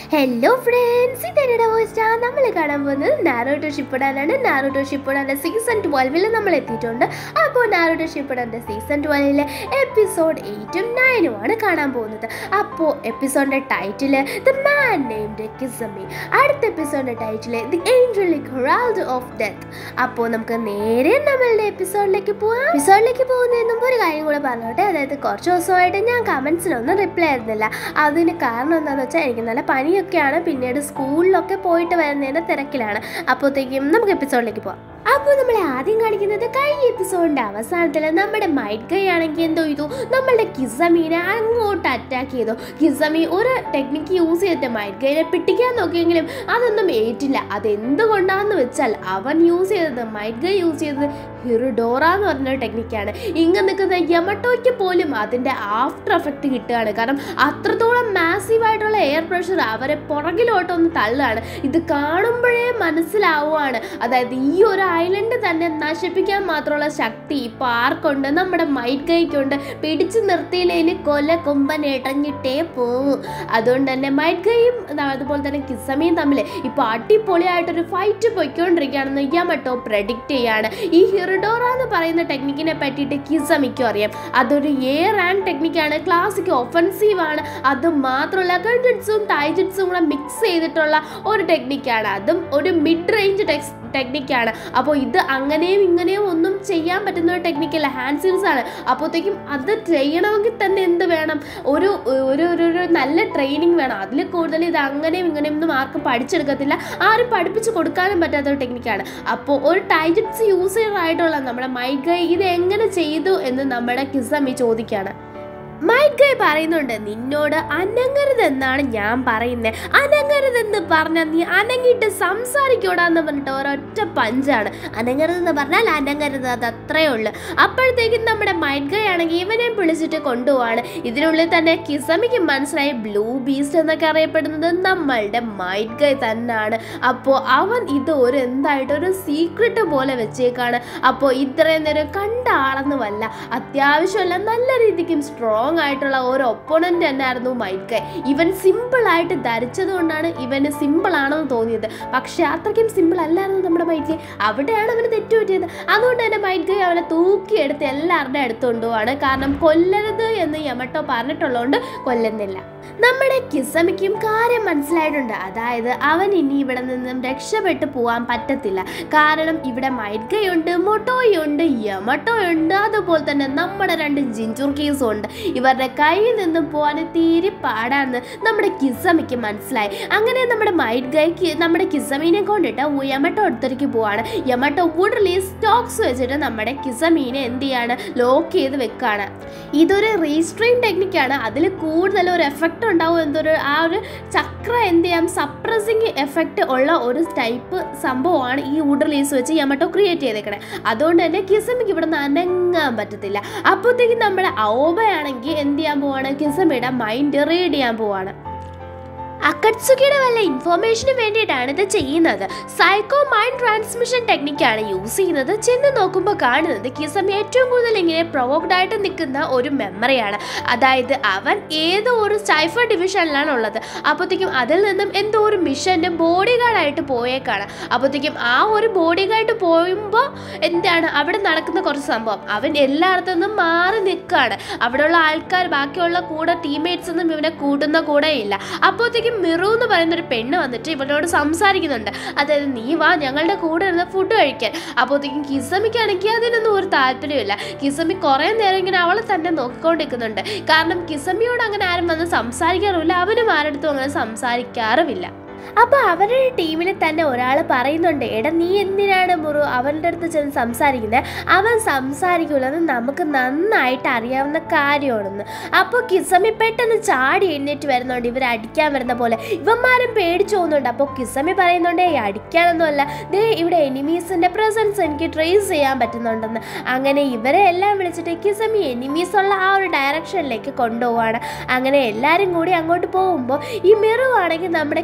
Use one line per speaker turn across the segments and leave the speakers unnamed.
Hello friends ഇതെന്നയുടെ voice നമ്മൾ കാണാൻ പോകുന്നത് നാരോട്ടോ ഷിപ്പുടാനാണ് നാരോട്ടോ ഷിപ്പുടാൻ്റെ സീസൺ ട്വൽവിൽ നമ്മൾ എത്തിയിട്ടുണ്ട് അപ്പോൾ നാരോട്ടോ ഷിപ്പുടാൻ്റെ സീസൺ ട്വൽവിലെ എപ്പിസോഡ് എയ്റ്റും നയനും ആണ് കാണാൻ പോകുന്നത് അപ്പോൾ എപ്പിസോഡിൻ്റെ title the man named Kisame അടുത്ത എപ്പിസോഡിൻ്റെ title the angelic herald of death അപ്പോൾ നമുക്ക് നേരെ നമ്മളുടെ എപ്പിസോഡിലേക്ക് പോവാം എപ്പിസോഡിലേക്ക് പോകുന്നതിന് മുമ്പ് ഒരു കാര്യം കൂടെ പറഞ്ഞോട്ടെ അതായത് കുറച്ച് ദിവസമായിട്ട് ഞാൻ കമൻസിനൊന്നും റിപ്ലൈ ആയിരുന്നില്ല അതിന് കാരണം എന്താണെന്ന് വെച്ചാൽ എനിക്ക് നല്ല പനിയൊക്കെയാണ് പിന്നീട് സ്കൂളിലൊക്കെ പോയിട്ട് വരുന്നതിൻ്റെ തിരക്കിലാണ് അപ്പോഴത്തേക്കും നമുക്ക് എപ്പിസോഡിലേക്ക് പോവാം അപ്പോൾ നമ്മൾ ആദ്യം കാണിക്കുന്നത് കഴിഞ്ഞ എപ്പിസോഡിൻ്റെ അവസാനത്തിൽ നമ്മുടെ മൈറ്റ് ഗൈ ആണെങ്കിൽ എന്തോ ചെയ്തു നമ്മളുടെ കിസമീനെ അങ്ങോട്ട് അറ്റാക്ക് ചെയ്തു കിസമി ഒരു ടെക്നിക്ക് യൂസ് ചെയ്തിട്ട് മൈറ്റ് ഗൈനെ പിടിക്കാൻ നോക്കിയെങ്കിലും അതൊന്നും ഏറ്റില്ല അതെന്തുകൊണ്ടാന്ന് വെച്ചാൽ അവൻ യൂസ് ചെയ്തത് മൈറ്റ് ഗൈ യൂസ് ചെയ്തത് ഹിറുഡോറ എന്ന് പറഞ്ഞ ടെക്നിക്കാണ് ഇങ്ങ് നിൽക്കുന്ന യമട്ടോയ്ക്ക് പോലും അതിൻ്റെ ആഫ്റ്റർ എഫക്റ്റ് കിട്ടുകയാണ് കാരണം അത്രത്തോളം മാസീവായിട്ടുള്ള എയർ പ്രഷർ അവരെ പുറകിലോട്ടൊന്ന് തള്ളുകയാണ് ഇത് കാണുമ്പോഴേ മനസ്സിലാവുകയാണ് അതായത് ഈ ഒരു ഐലൻഡ് തന്നെ നശിപ്പിക്കാൻ മാത്രമുള്ള ശക്തി ഇപ്പോൾ ആർക്കുണ്ട് നമ്മുടെ മൈറ്റ് കൈക്കുണ്ട് പിടിച്ചു നിർത്തിയില്ലേന് കൊല കൊമ്പൻ ഇടഞ്ഞിട്ടേ പോവും അതുകൊണ്ട് തന്നെ മൈറ്റ് കൈയും അതുപോലെ തന്നെ കിസമയും തമ്മിൽ ഇപ്പോൾ അടിപൊളിയായിട്ടൊരു ഫൈറ്റ് പൊയ്ക്കൊണ്ടിരിക്കുകയാണെന്ന് യമട്ടോ പ്രഡിക്റ്റ് ചെയ്യാണ് ഈ ഹിറിഡോറ എന്ന് പറയുന്ന ടെക്നിക്കിനെ പറ്റിയിട്ട് കിസമിക്കും അറിയാം അതൊരു എയർ ആൻഡ് ടെക്നിക്കാണ് ക്ലാസിക് ഒഫൻസീവ് ആണ് അത് മാത്രമല്ല കൺജിറ്റ്സും ടൈജിറ്റ്സും കൂടെ മിക്സ് ചെയ്തിട്ടുള്ള ഒരു ടെക്നിക്കാണ് അതും ഒരു മിഡ് റേഞ്ച് ടെക്സ് ടെക്നിക്കാണ് അപ്പോൾ ഇത് അങ്ങനെയും ഇങ്ങനെയും ഒന്നും ചെയ്യാൻ പറ്റുന്ന ഒരു ടെക്നിക്കല്ല ഹാൻഡ് സീൽസ് ആണ് അപ്പോഴത്തേക്കും അത് ചെയ്യണമെങ്കിൽ തന്നെ എന്ത് വേണം ഒരു ഒരു ഒരു ഒരു നല്ല ട്രെയിനിങ് വേണം അതിൽ കൂടുതൽ ഇത് അങ്ങനെയും ഇങ്ങനെയും ഒന്നും ആർക്കും പഠിച്ചെടുക്കത്തില്ല ആരും പഠിപ്പിച്ച് കൊടുക്കാനും പറ്റാത്ത ഒരു ടെക്നിക്കാണ് അപ്പോൾ ഒരു ടൈജിറ്റ്സ് യൂസർ ആയിട്ടുള്ള നമ്മുടെ മൈഗൈ ഇത് എങ്ങനെ ചെയ്തു എന്ന് നമ്മുടെ കിസമി ചോദിക്കുകയാണ് മൈക്ക് ഗൈ പറയുന്നുണ്ട് നിന്നോട് അനങ്ങരുതെന്നാണ് ഞാൻ പറയുന്നത് അനങ്ങരുതെന്ന് പറഞ്ഞാൽ നീ അനങ്ങിയിട്ട് സംസാരിക്കൂടാന്ന് പറഞ്ഞിട്ട് ഒരൊറ്റ പഞ്ചാണ് അനങ്ങരുതെന്ന് പറഞ്ഞാൽ അനങ്ങരുത് അത് അത്രേ ഉള്ളു അപ്പോഴത്തേക്കും നമ്മുടെ മൈറ്റ് ഗൈ ആണെങ്കിൽ ഇവനെ വിളിച്ചിട്ട് കൊണ്ടുപോവാണ് ഇതിനുള്ളിൽ തന്നെ കിസമിക്ക് മനസ്സിലായി ബ്ലൂ ബീസ്റ്റ് എന്നൊക്കെ അറിയപ്പെടുന്നത് നമ്മളുടെ മൈറ്റ് ഗൈ തന്നെയാണ് അപ്പോൾ അവൻ ഇത് ഒരു എന്തായിട്ട് ഒരു സീക്രട്ട് പോലെ വെച്ചേക്കാണ് അപ്പോൾ ഇത്രയും നേരം കണ്ട ആളെന്നുമല്ല അത്യാവശ്യമല്ല നല്ല രീതിക്കും സ്ട്രോങ് ആയിട്ടുള്ള ഒരു ഒപ്പോണന്റ് തന്നെയായിരുന്നു മൈറ്റ് ഗൈ ഇവൻ സിമ്പിൾ ആയിട്ട് ധരിച്ചത് കൊണ്ടാണ് ഇവന് സിമ്പിൾ ആണെന്ന് തോന്നിയത് പക്ഷെ അത്രയ്ക്കും സിമ്പിൾ അല്ലായിരുന്നു നമ്മുടെ മൈറ്റ് ഗൈ അവിടെയാണ് അവന് തെറ്റുപറ്റിയത് അതുകൊണ്ട് തന്നെ മൈറ്റ് ഗൈ അവനെ തൂക്കിയെടുത്ത് എല്ലാവരുടെ അടുത്ത് കൊണ്ടുപോവാണ് കാരണം കൊല്ലരുത് എന്ന് യമട്ടോ പറഞ്ഞിട്ടുള്ളതുകൊണ്ട് കൊല്ലുന്നില്ല നമ്മുടെ കിസമിക്കും കാര്യം മനസ്സിലായിട്ടുണ്ട് അതായത് അവൻ ഇനി ഇവിടെ നിന്നും രക്ഷപ്പെട്ടു പോകാൻ പറ്റത്തില്ല കാരണം ഇവിടെ മൈറ്റ്ഗയുണ്ട് മൊട്ടോയുണ്ട് യമട്ടോയുണ്ട് അതുപോലെ തന്നെ നമ്മുടെ രണ്ട് ജിഞ്ചുർ കേസും ഉണ്ട് ഇവരുടെ കയ്യിൽ നിന്നും പോകാൻ തീരെ പാടാന്ന് നമ്മുടെ കിസമിക്ക് മനസ്സിലായി അങ്ങനെ നമ്മുടെ മൈറ്റ് ഗൈക്ക് നമ്മുടെ കിസമീനെ കൊണ്ടിട്ട് യമട്ടോ അടുത്തേക്ക് പോവാണ് യമട്ടോ ഉടനെ സ്റ്റോക്സ് വെച്ചിട്ട് നമ്മുടെ കിസമീനെ എന്ത് ചെയ്യാണ് ലോക്ക് ചെയ്ത് വെക്കാണ് ഇതൊരു റീസ്ട്രെയിൻ ടെക്നിക്കാണ് അതിൽ കൂടുതൽ ഒരു എഫക്റ്റ് ഉണ്ടാവും എന്തൊരു ആ ഒരു ചക്ര എന്ത് ചെയ്യാം സപ്രസിങ് എഫക്റ്റ് ഉള്ള ഒരു ടൈപ്പ് സംഭവമാണ് ഈ വുഡ് റിലീസ് വെച്ച് യമട്ടോ ക്രിയേറ്റ് ചെയ്തേക്കണേ അതുകൊണ്ട് തന്നെ കിസമിക്ക് ഇവിടെ നിന്ന് അനങ്ങാൻ പറ്റത്തില്ല അപ്പോഴത്തേക്കും നമ്മുടെ ഔബയാണെങ്കിൽ എന്ത് ചെയ്യാൻ പോവാണ് കിസമിയുടെ മൈൻഡ് റീഡ് ചെയ്യാൻ പോവാണ് അക്കട്സുക്കിയുടെ വല്ല ഇൻഫോർമേഷന് വേണ്ടിയിട്ടാണ് ഇത് ചെയ്യുന്നത് സൈക്കോ മൈൻഡ് ട്രാൻസ്മിഷൻ ടെക്നിക്കാണ് യൂസ് ചെയ്യുന്നത് ചെന്ന് നോക്കുമ്പോൾ കാണുന്നത് കിസം ഏറ്റവും കൂടുതൽ ഇങ്ങനെ പ്രൊവോക്ഡ് ആയിട്ട് നിൽക്കുന്ന ഒരു മെമ്മറിയാണ് അതായത് അവൻ ഏതോ ഒരു സൈഫർ ഡിവിഷനിലാണ് ഉള്ളത് അപ്പോഴത്തേക്കും അതിൽ നിന്നും എന്തോ ഒരു മിഷന് ബോഡി ഗാർഡായിട്ട് പോയേക്കാണ് അപ്പോഴത്തേക്കും ആ ഒരു ബോഡി ഗാർഡ് പോകുമ്പോൾ എന്താണ് അവിടെ നടക്കുന്ന കുറച്ച് സംഭവം അവൻ എല്ലായിടത്തു നിന്നും മാറി നിൽക്കുകയാണ് അവിടെയുള്ള ആൾക്കാർ ബാക്കിയുള്ള കൂടെ ടീംമേറ്റ്സ് ഒന്നും ഇവനെ കൂട്ടുന്ന കൂടെ ഇല്ല അപ്പോഴത്തേക്കും മിറു എന്ന് പറയുന്ന ഒരു പെണ്ണ് വന്നിട്ട് ഇവനോട് സംസാരിക്കുന്നുണ്ട് അതായത് നീ വാ ഞങ്ങളുടെ കൂടെ ഇരുന്ന് ഫുഡ് കഴിക്കാൻ അപ്പോഴത്തേക്കും കിസമിക്കാണെങ്കിൽ അതിനൊന്നും ഒരു താല്പര്യമില്ല കിസമി കുറേ നേരം ഇങ്ങനെ അവളെ തന്നെ നോക്കിക്കൊണ്ടിരിക്കുന്നുണ്ട് കാരണം കിസമിയോട് അങ്ങനെ ആരും വന്ന് സംസാരിക്കാറുമില്ല അവനും ആരടുത്തും അങ്ങനെ സംസാരിക്കാറുമില്ല അപ്പോൾ അവരുടെ ടീമിൽ തന്നെ ഒരാൾ പറയുന്നുണ്ട് എടാ നീ എന്തിനാണ് മുറു അവൻ്റെ അടുത്ത് ചെന്ന് സംസാരിക്കുന്നത് അവൻ സംസാരിക്കില്ലെന്ന് നമുക്ക് നന്നായിട്ട് അറിയാവുന്ന കാര്യമാണെന്ന് അപ്പോൾ കിസമി പെട്ടെന്ന് ചാടി എഴുന്നേറ്റ് വരുന്നുണ്ട് ഇവർ അടിക്കാൻ വരുന്ന പോലെ ഇവന്മാരും പേടിച്ചു പോകുന്നുണ്ട് അപ്പോൾ കിസമി പറയുന്നുണ്ട് "ഏയ് അടിക്കാനൊന്നുമല്ല ദേ ഇവിടെ എനിമീസിൻ്റെ പ്രസൻസ് എനിക്ക് ട്രേസ് ചെയ്യാൻ പറ്റുന്നുണ്ടെന്ന് അങ്ങനെ ഇവരെ എല്ലാം വിളിച്ചിട്ട് കിസമി എനിമീസ് ഉള്ള ആ ഒരു ഡയറക്ഷനിലേക്ക് കൊണ്ടുപോവാണ് അങ്ങനെ എല്ലാവരും കൂടി അങ്ങോട്ട് പോകുമ്പോൾ ഈ മിറു ആണെങ്കിൽ നമ്മുടെ കിസമിയുടെ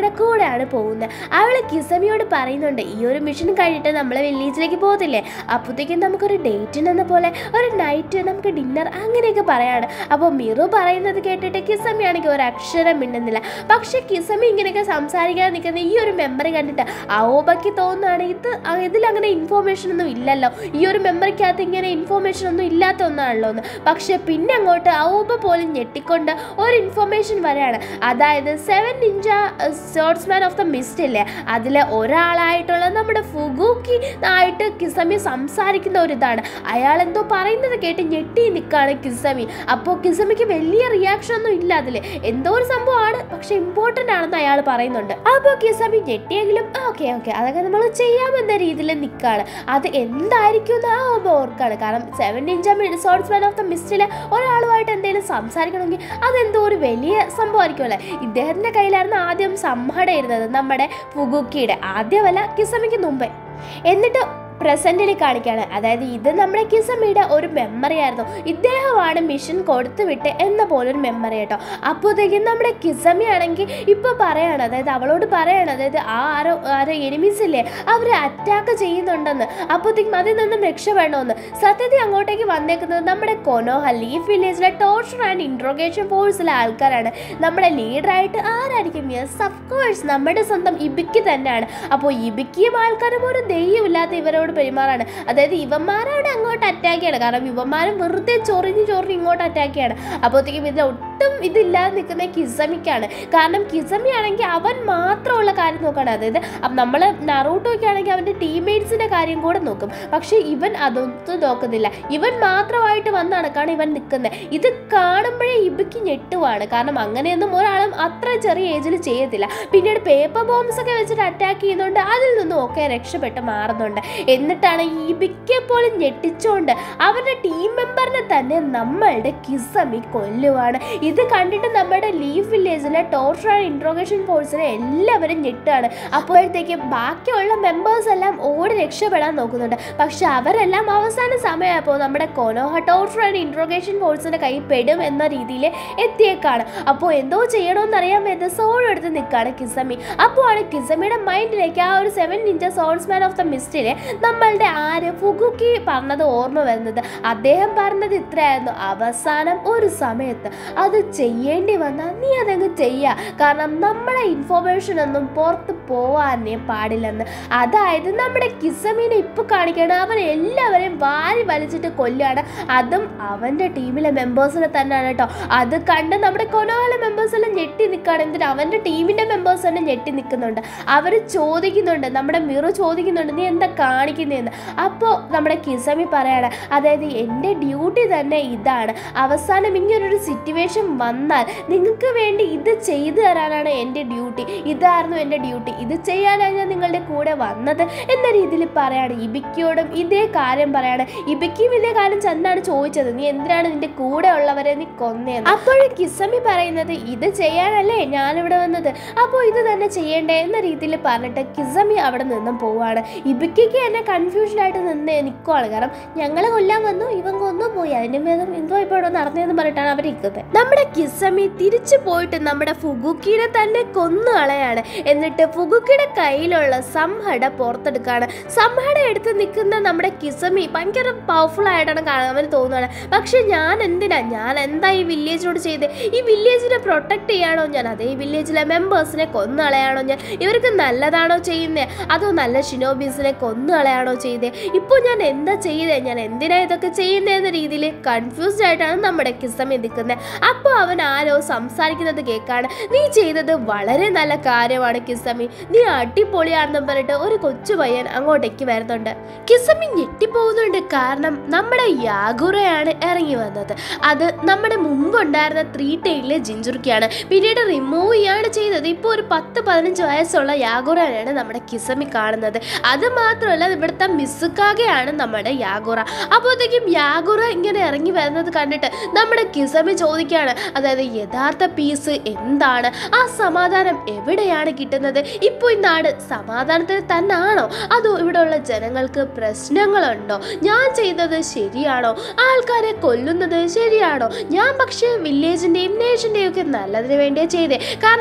കിസമിയുടെ കൂടെയാണ് പോകുന്നത് അവൾ കിസമിയോട് പറയുന്നുണ്ട് ഈ ഒരു മിഷൻ കഴിഞ്ഞിട്ട് നമ്മൾ വില്ലേജിലേക്ക് പോകത്തില്ലേ അപ്പോഴത്തേക്കും നമുക്കൊരു ഡേറ്റിനെന്ന പോലെ ഒരു നൈറ്റ് നമുക്ക് ഡിന്നർ അങ്ങനെയൊക്കെ പറയാണ് അപ്പോൾ മിറു പറയുന്നത് കേട്ടിട്ട് കിസമി ആണെങ്കിൽ ഒരു അക്ഷരം മിണ്ടുന്നില്ല പക്ഷെ കിസമി ഇങ്ങനെയൊക്കെ സംസാരിക്കാൻ നിൽക്കുന്ന ഈ ഒരു മെമ്മറി കണ്ടിട്ട് അയോബയ്ക്ക് തോന്നുകയാണ് ഇത് അ- ഇതിലങ്ങനെ ഇൻഫോർമേഷൻ ഒന്നും ഇല്ലല്ലോ ഈ ഒരു മെമ്മറിക്കകത്ത് ഇങ്ങനെ ഇൻഫോർമേഷൻ ഒന്നും ഇല്ലാത്ത ഒന്നാണല്ലോ എന്ന് പക്ഷെ പിന്നെ അങ്ങോട്ട് അയോബ പോലും ഞെട്ടിക്കൊണ്ട് ഒരു ഇൻഫോർമേഷൻ വരെയാണ് അതായത് seven ninja sportsman of the mist ഇല്ലേ അതിലെ ഒരാളായിട്ടുള്ള നമ്മുടെ ഫുഗൂക്കി ആയിട്ട് കിസമി സംസാരിക്കുന്ന ഒരു ഇതാണ് അയാൾ എന്തോ പറയുന്നത് കേട്ട് ഞെട്ടി നിൽക്കുകയാണ് കിസമി അപ്പോൾ കിസമിക്ക് വലിയ റിയാക്ഷൻ ഒന്നും ഇല്ല അതിൽ എന്തോ ഒരു സംഭവമാണ് പക്ഷെ ഇമ്പോർട്ടൻ്റ് ആണെന്ന് അയാൾ പറയുന്നുണ്ട് അപ്പോൾ കിസമി ഞെട്ടിയെങ്കിലും ഓക്കെ ഓക്കെ അതൊക്കെ നമ്മൾ ചെയ്യാമെന്ന രീതിയിൽ നിൽക്കുകയാണ് അത് എന്തായിരിക്കും എന്ന് ആ ഓബ ഓർക്കാണ് കാരണം seven ninja sportsman of the മിസ്റ്റിലെ ഒരാളുമായിട്ട് എന്തെങ്കിലും സംസാരിക്കണമെങ്കിൽ അതെന്തോ ഒരു വലിയ സംഭവമായിരിക്കുമല്ലേ ഇദ്ദേഹത്തിൻ്റെ കയ്യിലായിരുന്നു ആദ്യം സംഹട ഇരുന്നത് നമ്മുടെ ഫുഗുക്കിയുടെ ആദ്യമല്ല കിസമിക്ക് മുമ്പേ എന്നിട്ട് പ്രസന്റിൽ കാണിക്കുകയാണ് അതായത് ഇത് നമ്മുടെ കിസമിയുടെ ഒരു മെമ്മറി ആയിരുന്നു ഇദ്ദേഹമാണ് മിഷൻ കൊടുത്തു വിട്ട് എന്ന പോലൊരു മെമ്മറി കേട്ടോ അപ്പോഴത്തേക്കും നമ്മുടെ കിസമി ആണെങ്കിൽ ഇപ്പോൾ പറയാണ് അതായത് അവളോട് പറയാണ് അതായത് ആ ആരോ ആരോ എനിമീസ് ഇല്ലേ അവരെ അറ്റാക്ക് ചെയ്യുന്നുണ്ടെന്ന് അപ്പോഴത്തേക്കും അതിൽ നിന്നും രക്ഷപ്പെടണമെന്ന് സത്യത്തിൽ അങ്ങോട്ടേക്ക് വന്നേക്കുന്നത് നമ്മുടെ കൊനോഹ ലീഫ് വില്ലേജിലെ ടോർച്ചർ ആൻഡ് ഇൻട്രോഗേഷൻ ഫോഴ്സിലെ ആൾക്കാരാണ് നമ്മുടെ ലീഡറായിട്ട് ആരായിരിക്കും യെസ് ഓഫ് കോഴ്സ് നമ്മുടെ സ്വന്തം ഇബിക്ക് തന്നെയാണ് അപ്പോൾ ഇബിക്കിയും ആൾക്കാരും ഒരു ദൈവമില്ലാത്ത ഇവരോട് പെരുമാറാണ് അതായത് ഇവന്മാരോട് അങ്ങോട്ട് അറ്റാക്ക് ചെയ്യണം കാരണം ഇവന്മാരും വെറുതെ ചൊറിഞ്ഞ് ചൊറിഞ്ഞ് ഇങ്ങോട്ട് അറ്റാക്ക് ചെയ്യണം അപ്പോഴത്തേക്കും ഇതിൽ ഒട്ടും ഇതില്ലാതെ നിൽക്കുന്ന കിസമിക്കാണ് കാരണം കിസമി ആണെങ്കിൽ അവൻ മാത്രമുള്ള കാര്യം നോക്കണം അതായത് നമ്മൾ നറൂട്ടോയ്ക്ക് ആണെങ്കിൽ അവൻ്റെ ടീംമേറ്റ്സിൻ്റെ കാര്യം കൂടെ നോക്കും പക്ഷേ ഇവൻ അതൊന്നും നോക്കുന്നില്ല ഇവൻ മാത്രമായിട്ട് വന്ന് നടക്കാണ് ഇവൻ നിൽക്കുന്നത് ഇത് കാണുമ്പോഴേ ഇബിക്ക് ഞെട്ടുവാണ് കാരണം അങ്ങനെയൊന്നും ഒരാളും അത്ര ചെറിയ ഏജിൽ ചെയ്യത്തില്ല പിന്നീട് പേപ്പർ ബോംബ്സ് ഒക്കെ വെച്ചിട്ട് അറ്റാക്ക് ചെയ്യുന്നുണ്ട് അതിൽ നിന്നും ഒക്കെ രക്ഷപ്പെട്ട് മാറുന്നുണ്ട് എന്നിട്ടാണ് ഈ ഇബിക്കെ പോലും ഞെട്ടിച്ചുകൊണ്ട് അവരുടെ ടീം മെമ്പറിനെ തന്നെ നമ്മളുടെ കിസമി കൊല്ലുവാണ് ഇത് കണ്ടിട്ട് നമ്മുടെ ലീഫ് വില്ലേജിലെ ടോർച്ചർ ആൻഡ് ഇൻട്രോഗേഷൻ ഫോഴ്സിനെ എല്ലാവരും ഞെട്ടാണ് അപ്പോഴത്തേക്ക് ബാക്കിയുള്ള മെമ്പേഴ്സ് എല്ലാം ഓടി രക്ഷപ്പെടാൻ നോക്കുന്നുണ്ട് പക്ഷെ അവരെല്ലാം അവസാന സമയമായപ്പോൾ നമ്മുടെ കൊനോഹ ടോർച്ചർ ആൻഡ് ഇൻട്രോഗേഷൻ ഫോഴ്സിന്റെ കൈ പെടും എന്ന രീതിയിൽ എത്തിയേക്കാണ് അപ്പോൾ എന്തോ ചെയ്യണമെന്നറിയാൻ വേണ്ടി സോൾ എടുത്ത് നിൽക്കുകയാണ് കിസമി അപ്പോൾ ആണ് കിസമിയുടെ മൈൻഡിലേക്ക് ആ ഒരു seven ninja swordsman of the മിസ്റ്റിലെ നമ്മളുടെ ആര് ഫുഗുക്കി പറഞ്ഞത് ഓർമ്മ വരുന്നത് അദ്ദേഹം പറഞ്ഞത് ഇത്രയായിരുന്നു അവസാനം ഒരു സമയത്ത് അത് ചെയ്യേണ്ടി വന്നാൽ നീ അതങ്ങ് ചെയ്യുക കാരണം നമ്മളെ ഇൻഫോർമേഷൻ ഒന്നും പുറത്ത് പോവാനേ പാടില്ലെന്ന് അതായത് നമ്മുടെ കിസമീനെ ഇപ്പൊ കാണിക്കണം അവൻ എല്ലാവരെയും വാരി വലിച്ചിട്ട് കൊല്ലുകയാണ് അതും അവന്റെ ടീമിലെ മെമ്പേഴ്സിനെ തന്നെയാണ് കേട്ടോ അത് കണ്ട് നമ്മുടെ കൊനോഹല മെമ്പേഴ്സ് എല്ലാം ഞെട്ടി നിൽക്കുകയാണ് എന്തിനാ അവന്റെ ടീമിന്റെ മെമ്പേഴ്സ് തന്നെ ഞെട്ടി നിൽക്കുന്നുണ്ട് അവർ ചോദിക്കുന്നുണ്ട് നമ്മുടെ മിറു ചോദിക്കുന്നുണ്ട് നീ എന്താ കാണിക്കുന്നതെന്ന് അപ്പോൾ നമ്മുടെ കിസമി പറയാണ് അതായത് എൻ്റെ ഡ്യൂട്ടി തന്നെ ഇതാണ് അവസാനം ഇങ്ങനൊരു സിറ്റുവേഷൻ വന്നാൽ നിങ്ങൾക്ക് വേണ്ടി ഇത് ചെയ്തു തരാനാണ് എൻ്റെ ഡ്യൂട്ടി ഇതായിരുന്നു എൻ്റെ ഡ്യൂട്ടി ഇത് ചെയ്യാനാണ് ഞാൻ നിങ്ങളുടെ കൂടെ വന്നത് എന്ന രീതിയിൽ പറയാണ് ഇബിക്കിയോടും ഇതേ കാര്യം പറയാണ് ഇബിക്കും ഇതേ കാര്യം ചെന്നാണ് ചോദിച്ചത് നീ എന്തിനാണ് നിന്റെ കൂടെ ഉള്ളവരെ നീ കൊന്നേന്ന് അപ്പോഴും കിസമി പറയുന്നത് ഇത് ചെയ്യാനല്ലേ ഞാനിവിടെ വന്നത് അപ്പോൾ ഇത് തന്നെ ചെയ്യണ്ടേ എന്ന രീതിയിൽ പറഞ്ഞിട്ട് കിസമി അവിടെ നിന്നും പോവാണ് ഇബിക്കിക്ക് എന്നെ കൺഫ്യൂഷൻ ആയിട്ട് നിന്ന് നിൽക്കുവാണ് കാരണം ഞങ്ങളെ കൊല്ലാൻ വന്നു ഇവൻ കൊന്നു പോയി അതിന് വേഗം എന്തോ ഇപ്പോൾ ഇവിടെ നടന്നതെന്ന് പറഞ്ഞിട്ടാണ് അവർ നിൽക്കുന്നത് നമ്മുടെ കിസമി തിരിച്ചു പോയിട്ട് നമ്മുടെ ഫുഗുക്കിനെ തന്നെ കൊന്നു കളയാണ് എന്നിട്ട് ഫുഗുക്കിയുടെ കയ്യിലുള്ള സംഹട പുറത്തെടുക്കുകയാണ് സംഹട എടുത്ത് നിൽക്കുന്ന നമ്മുടെ കിസമി ഭയങ്കര പവർഫുൾ ആയിട്ടാണ് കാണാൻ അവന് തോന്നുകയാണ് പക്ഷെ ഞാൻ എന്തിനാ ഞാൻ എന്താ ഈ വില്ലേജിനോട് ചെയ്ത് ഈ വില്ലേജിനെ പ്രൊട്ടക്ട് ചെയ്യാണോ ഞാൻ അതേ ഈ വില്ലേജിലെ മെമ്പേഴ്സിനെ കൊന്നു കളയാണോ ഞാൻ ഇവർക്ക് നല്ലതാണോ ചെയ്യുന്നത് അതോ നല്ല ഷിനോബീസിനെ കൊന്നു കളയാണോ ചെയ്തേ ഇപ്പോൾ ഞാൻ എന്താ ചെയ്തേ ഞാൻ എന്തിനാ ഇതൊക്കെ ചെയ്യുന്നതെന്ന രീതിയിൽ കൺഫ്യൂസ്ഡ് ആയിട്ടാണ് നമ്മുടെ കിസമി നിൽക്കുന്നത് അപ്പോൾ അവൻ ആരോ സംസാരിക്കുന്നത് കേൾക്കാണ് നീ ചെയ്തത് വളരെ നല്ല കാര്യമാണ് കിസമി നീ അടിപൊളിയാണെന്നും പറഞ്ഞിട്ട് ഒരു കൊച്ചു പയ്യൻ അങ്ങോട്ടേക്ക് വരുന്നുണ്ട് കിസമി ഞെട്ടിപ്പോകുന്നുണ്ട് കാരണം നമ്മുടെ യാഗുറയാണ് ഇറങ്ങി വന്നത് അത് നമ്മുടെ മുമ്പുണ്ടായിരുന്ന ത്രീ ടൈലിലെ ജിഞ്ചുറുക്കിയാണ് പിന്നീട് റിമൂവ് ചെയ്യാണ് ചെയ്തത് ഇപ്പോൾ ഒരു പത്ത് പതിനഞ്ച് വയസ്സുള്ള യാഗുറയാണ് നമ്മുടെ കിസമി കാണുന്നത് അത് മാത്രമല്ല ഇവിടുത്തെ മിസ്സുക്കാകെയാണ് നമ്മുടെ യാഗുറ അപ്പോഴത്തേക്കും യാഗുറ ഇങ്ങനെ ഇറങ്ങി വരുന്നത് കണ്ടിട്ട് നമ്മുടെ കിസമി ചോദിക്കുകയാണ് അതായത് യഥാർത്ഥ പീസ് എന്താണ് ആ സമാധാനം എവിടെയാണ് കിട്ടുന്നത് ഇപ്പോൾ ഈ നാട് സമാധാനത്തിൽ തന്നെയാണോ അതോ ഇവിടെയുള്ള ജനങ്ങൾക്ക് പ്രശ്നങ്ങളുണ്ടോ ഞാൻ ചെയ്തത് ശരിയാണോ ആൾക്കാരെ കൊല്ലുന്നത് ശരിയാണോ ഞാൻ പക്ഷേ വില്ലേജിൻ്റെയും നേഷൻ്റെയും ഒക്കെ നല്ലതിന് വേണ്ടിയേ ചെയ്തേ കാരണം നമ്മുടെ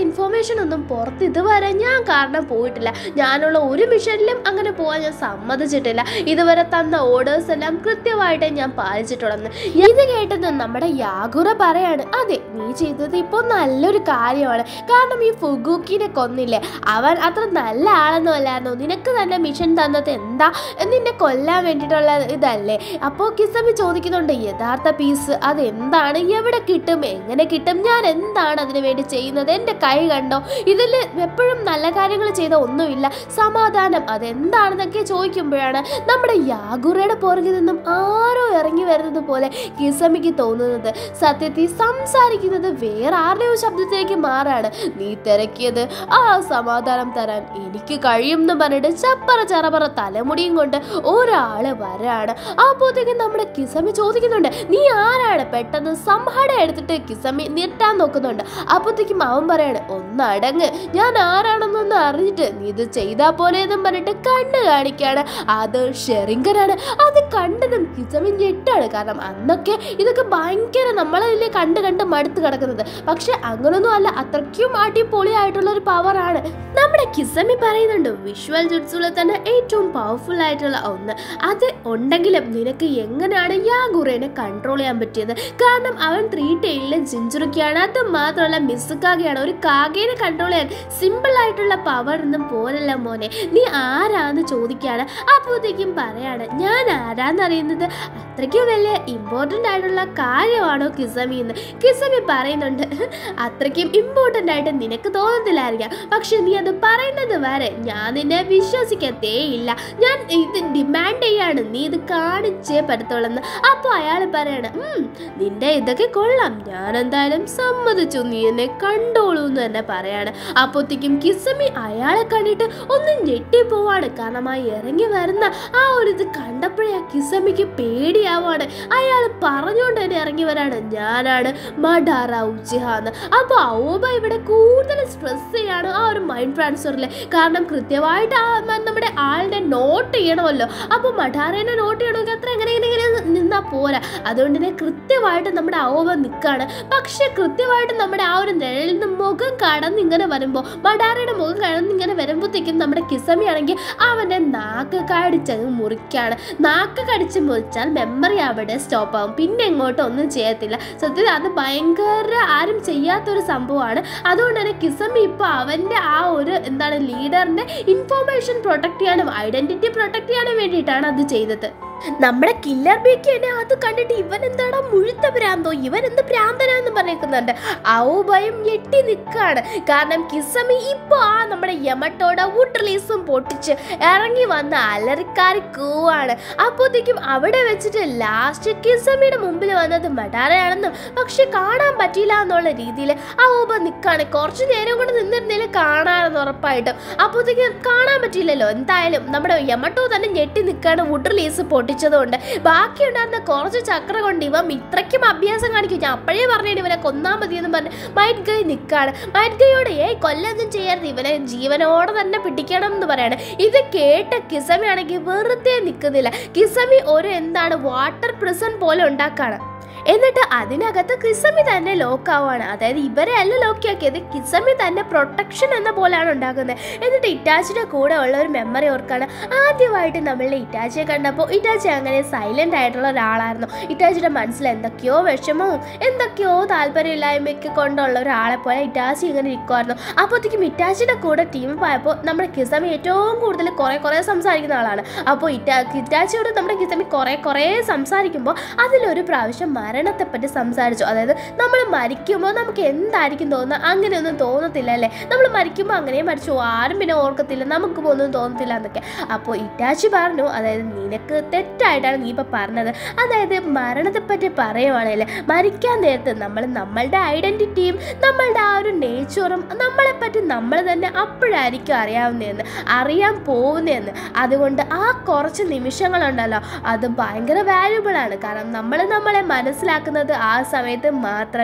ഇൻഫോർമേഷൻ ഒന്നും പുറത്ത് ഇതുവരെ ഞാൻ കാരണം പോയിട്ടില്ല ഞാനുള്ള ഒരു മിഷനിലും അങ്ങനെ പോകാൻ ഞാൻ സമ്മതിച്ചിട്ടില്ല ഇതുവരെ തന്ന ഓർഡേഴ്സ് എല്ലാം കൃത്യമായിട്ട് ഞാൻ പാലിച്ചിട്ടുണ്ടെന്ന് ഇത് കേട്ടത് നമ്മുടെ യാഗുറ പറയാണ് അതെ നീ ചെയ്തത് ഇപ്പോൾ നല്ലൊരു കാര്യമാണ് കാരണം ഈ ഫുഗൂക്കിനെ കൊന്നില്ലേ അവൻ അത്ര നല്ല ആളൊന്നും അല്ലായിരുന്നു നിനക്ക് തന്നെ മിഷൻ തന്നത് എന്താ നിന്നെ കൊല്ലാൻ വേണ്ടിയിട്ടുള്ള ഇതല്ലേ അപ്പോൾ കിസമി ചോദിക്കുന്നുണ്ട് യഥാർത്ഥ പീസ് അത് എന്താണ് എവിടെ കിട്ടും എങ്ങനെ കിട്ടും ഞാൻ എന്താണ് അതിനു വേണ്ടി ചെയ്യുന്നത് എൻ്റെ കൈ കണ്ടോ ഇതിൽ എപ്പോഴും നല്ല കാര്യങ്ങൾ ചെയ്ത ഒന്നുമില്ല സമാധാനം അതെന്താണെന്നൊക്കെ ചോദിക്കുമ്പോഴാണ് നമ്മുടെ യാഗുറയുടെ പുറകിൽ നിന്നും ആരോ ഇറങ്ങി വരുന്നത് പോലെ കിസമിക്ക് തോന്നുന്നത് സത്യത്തിൽ സംസാരിക്കുന്നത് വേറെ ആരുടെയോ ശബ്ദത്തിലേക്ക് മാറാണ് നീ തിരക്കിയത് ആ സമാധാനം തരാൻ എനിക്ക് കഴിയും എന്ന് പറഞ്ഞിട്ട് ചപ്പറ ചറപറ തലമുടിയും കൊണ്ട് ഒരാള് വരാണ് അപ്പോഴത്തേക്കും നമ്മുടെ കിസമി ചോദിക്കുന്നുണ്ട് നീ ആരാണ് പെട്ടെന്ന് സംഹട എടുത്തിട്ട് കിസമി നിർത്താൻ നോക്കുന്നുണ്ട് അപ്പോഴത്തേക്കും അവൻ പറയാണ് ഒന്നടങ്ങ് ഞാൻ ആരാണെന്നൊന്ന് അറിഞ്ഞിട്ട് നീ ഇത് ചെയ്താ പോലെ എന്നും പറഞ്ഞിട്ട് കണ്ണ് കാണിക്കാണ് അത് ഷെറിങ്കനാണ് അത് കണ്ടതും കിസമി ഞെട്ടാണ് കാരണം അന്നൊക്കെ ഇതൊക്കെ ഭയങ്കര നമ്മളതിലെ കണ്ട് കണ്ട് മടുത്ത് കിടക്കുന്നത് പക്ഷെ അങ്ങനൊന്നും അല്ല അത്രയ്ക്കും അടിപൊളിയായിട്ടുള്ള ഒരു പവറാണ് നമ്മുടെ കിസമി പറയുന്നുണ്ട് വിഷ്വൽ ജുഡ്സുള്ള തന്നെ ഏറ്റവും പവർഫുൾ ആയിട്ടുള്ള ഒന്ന് അത് ഉണ്ടെങ്കിലും നിനക്ക് എങ്ങനെയാണ് യാഗുറേനെ കൺട്രോൾ ചെയ്യാൻ പറ്റിയത് കാരണം അവൻ ത്രീ ടൈലിലെ ജിഞ്ചുറുക്കിയാണ് അത് മാത്രമല്ല മിസ്സുക്കാകെയാണ് ഒരു കാകേനെ കൺട്രോൾ ചെയ്യാൻ സിമ്പിൾ ആയിട്ടുള്ള പവർ ഒന്നും പോലല്ല മോനെ നീ ആരാന്ന് ചോദിക്കാണ് അപ്പോഴത്തേക്കും പറയാണ് ഞാൻ ആരാന്നറിയുന്നത് അത്രയ്ക്ക് വലിയ ഇമ്പോർട്ടൻ്റ് ആയിട്ടുള്ള കാര്യമാണോ കിസമി എന്ന് കിസമി പറയുന്നുണ്ട് അത്രയ്ക്കും ഇമ്പോർട്ടൻ്റ് ആയിട്ട് നിനക്ക് തോന്നത്തില്ലായിരിക്കാം പക്ഷെ നീ അത് പറയുന്നത് വരെ ഞാൻ നിന്നെ വിശ്വസിക്കത്തേ ഇല്ല ഞാൻ ഇത് ഡിമാൻഡ് ചെയ്യാണ് നീ ഇത് കാണിച്ചേ പറ്റത്തുള്ളെന്ന് അപ്പോൾ അയാൾ പറയാണ് "ഉം, നിന്റെ ഇതൊക്കെ കൊള്ളാം ഞാൻ എന്തായാലും സമ്മതിച്ചു നീ എന്നെ കണ്ടോളൂ എന്ന് തന്നെ പറയാണ് അപ്പോഴത്തേക്കും കിസമി അയാളെ കണ്ടിട്ട് ഒന്ന് ഞെട്ടിപ്പോവാണ് കാരണം ആ ഇറങ്ങി വരുന്ന ആ ഒരു ഇത് കണ്ടപ്പോഴേ ആ കിസമിക്ക് പേടിയാവാണ് അയാൾ പറഞ്ഞുകൊണ്ട് തന്നെ ഇറങ്ങി വരാണ് ഞാനാണ് മഡാറ ഉച്ചിഹ എന്ന് അപ്പോൾ ഔബ ഇവിടെ കൂടുതൽ സ്ട്രെസ് ചെയ്യാണ് ആ ഒരു മൈൻഡ് ട്രാൻസ്ഫറിൽ കാരണം കൃത്യമായിട്ട് ആ മ- നമ്മുടെ ആളുടെ നോട്ട് ചെയ്യണമല്ലോ അപ്പോൾ മഡാറേനെ നോട്ട് ചെയ്യണമെങ്കിൽ അത്ര എങ്ങനെ ഇങ്ങനെ ഇങ്ങനെ നിന്നാൽ പോരാ അതുകൊണ്ട് തന്നെ കൃത്യമായിട്ട് നമ്മുടെ ഔബ നിൽക്കുകയാണ് പക്ഷെ കൃത്യമായിട്ട് നമ്മുടെ ആ ഒരു നിഴലിൽ നിന്ന് മുഖം കടന്നിങ്ങനെ വരുമ്പോൾ മഡാറയുടെ മുഖം കടന്നിങ്ങനെ വരുമ്പോഴത്തേക്കും നമ്മുടെ കിസമി ആണെങ്കിൽ അവൻ്റെ നാക്ക് കടിച്ചങ്ങ് മുറിക്കാണ് നാക്ക് കടിച്ച് മുറിച്ചാൽ മെമ്മറി അവിടെ സ്റ്റോപ്പ് ആവും പിന്നെ എങ്ങോട്ടും ഒന്നും ചെയ്യത്തില്ല സത്യത്തിൽ അത് ഭയങ്കര ആരും ചെയ്യാത്തൊരു സംഭവമാണ് അതുകൊണ്ട് തന്നെ കിസമി ഇപ്പോൾ അവൻ്റെ ആ ഒരു എന്താണ് ലീഡറിൻ്റെ ഇൻഫോർമേഷൻ പ്രൊട്ടക്ട് ചെയ്യാനും ഐഡൻറ്റിറ്റി പ്രൊട്ടക്ട് ചെയ്യാനും വേണ്ടിയിട്ടാണ് അത് ചെയ്തത് നമ്മുടെ കില്ലർ ബേക്ക് തന്നെ അത് കണ്ടിട്ട് ഇവൻ എന്താടാ മുഴുത്ത ഭ്രാന്തോ ഇവൻ എന്ത് ഭ്രാന്തനാന്ന് പറഞ്ഞേക്കുന്നുണ്ട് ഔഭയം ഞെട്ടി നിൽക്കാണ് കാരണം കിസമി ഇപ്പോൾ ആ നമ്മുടെ യമട്ടോടെ വുഡ് റിലീസും പൊട്ടിച്ച് ഇറങ്ങി വന്ന് അലറിക്കാരി കൂവാണ് അപ്പോഴത്തേക്കും അവിടെ വെച്ചിട്ട് ലാസ്റ്റ് കിസമിയുടെ മുമ്പിൽ വന്നത് മഡാറയാണെന്നും പക്ഷെ കാണാൻ പറ്റിയില്ല എന്നുള്ള രീതിയിൽ ആ ഊബ നിൽക്കാണ് കുറച്ച് നേരം കൊണ്ട് നിന്നിരുന്നതിൽ കാണാമെന്ന് ഉറപ്പായിട്ടും അപ്പോഴത്തേക്കും കാണാൻ പറ്റിയില്ലല്ലോ എന്തായാലും നമ്മുടെ യമട്ടോ തന്നെ ഞെട്ടി നിൽക്കാണ് വുഡ് റിലീസ് പൊട്ടിച്ചതുകൊണ്ട് ബാക്കി ഉണ്ടായിരുന്ന കുറച്ച് ചക്ര കൊണ്ട് ഇവൻ ഇത്രയ്ക്കും അഭ്യാസം കാണിക്കും ഞാൻ അപ്പോഴേ പറഞ്ഞിട്ട് ഇവനെ കൊന്നാ മതി എന്ന് പറഞ്ഞ് മൈറ്റ് ഗൈ നിൽക്കാണ് മൈറ്റ് ഗൈയോട് ഏയ് കൊല്ലൊന്നും ചെയ്യരുത് ഇവനെ ജീവനോടെ തന്നെ പിടിക്കണം എന്ന് പറയാണ് ഇത് കേട്ട കിസമി ആണെങ്കിൽ വെറുതെ നിൽക്കുന്നില്ല കിസമി ഒരു എന്താണ് വാട്ടർ പ്രിസൺ പോലെ ഉണ്ടാക്കാണ് എന്നിട്ട് അതിനകത്ത് കിസമി തന്നെ ലോക്കാവാണ് അതായത് ഇവരെ അല്ല ലോക്കാക്കിയത് കിസമി തന്നെ പ്രൊട്ടക്ഷൻ എന്ന പോലെയാണ് ഉണ്ടാക്കുന്നത് എന്നിട്ട് ഇറ്റാച്ചിയുടെ കൂടെ ഉള്ള ഒരു മെമ്മറി ഓർക്കാണ് ആദ്യമായിട്ട് നമ്മളുടെ ഇറ്റാച്ചിയെ കണ്ടപ്പോൾ ഇറ്റാച്ചി അങ്ങനെ സൈലന്റ് ആയിട്ടുള്ള ഒരാളായിരുന്നു ഇറ്റാച്ചിയുടെ മനസ്സിൽ എന്തൊക്കെയോ വിഷമവും എന്തൊക്കെയോ താല്പര്യമില്ലായ്മയൊക്കെ കൊണ്ടുള്ള ഒരാളെ പോലെ ഇറ്റാച്ചി ഇങ്ങനെ ഇരിക്കുമായിരുന്നു അപ്പോഴത്തേക്കും ഇറ്റാച്ചിയുടെ കൂടെ ടീം പോയപ്പോൾ നമ്മുടെ കിസമി ഏറ്റവും കൂടുതൽ കുറേ കുറേ സംസാരിക്കുന്ന ആളാണ് അപ്പോൾ ഇറ്റാ ഇറ്റാച്ചിയോട് നമ്മുടെ കിസമി കുറേ കുറേ സംസാരിക്കുമ്പോൾ അതിലൊരു പ്രാവശ്യം മരണത്തെപ്പറ്റി സംസാരിച്ചു അതായത് നമ്മൾ മരിക്കുമ്പോൾ നമുക്ക് എന്തായിരിക്കും തോന്നുക അങ്ങനെയൊന്നും തോന്നത്തില്ല അല്ലേ നമ്മൾ മരിക്കുമ്പോൾ അങ്ങനെ മരിച്ചു പോകും. ആരും പിന്നെ ഓർക്കത്തില്ല നമുക്ക് ഒന്നും തോന്നത്തില്ല എന്നൊക്കെ അപ്പോൾ ഇറ്റാച്ചി പറഞ്ഞു അതായത് നിനക്ക് തെറ്റായിട്ടാണ് നീ ഇപ്പോൾ പറഞ്ഞത് അതായത് മരണത്തെപ്പറ്റി പറയുവാണെങ്കിൽ മരിക്കാൻ നേരത്ത് നമ്മൾ നമ്മളുടെ ഐഡൻറ്റിറ്റിയും നമ്മളുടെ ആ ഒരു നേച്ചറും നമ്മളെപ്പറ്റി നമ്മൾ തന്നെ അപ്പോഴായിരിക്കും അറിയാവുന്നതെന്ന് അറിയാൻ പോകുന്നതെന്ന് അതുകൊണ്ട് ആ കുറച്ച് നിമിഷങ്ങളുണ്ടല്ലോ അത് ഭയങ്കര വാല്യുബിൾ ആണ് കാരണം നമ്മൾ നമ്മളെ മനസ്സിലാക്കുന്നത് ആ സമയത്ത് മാത്രമേ ഉള്ളൂ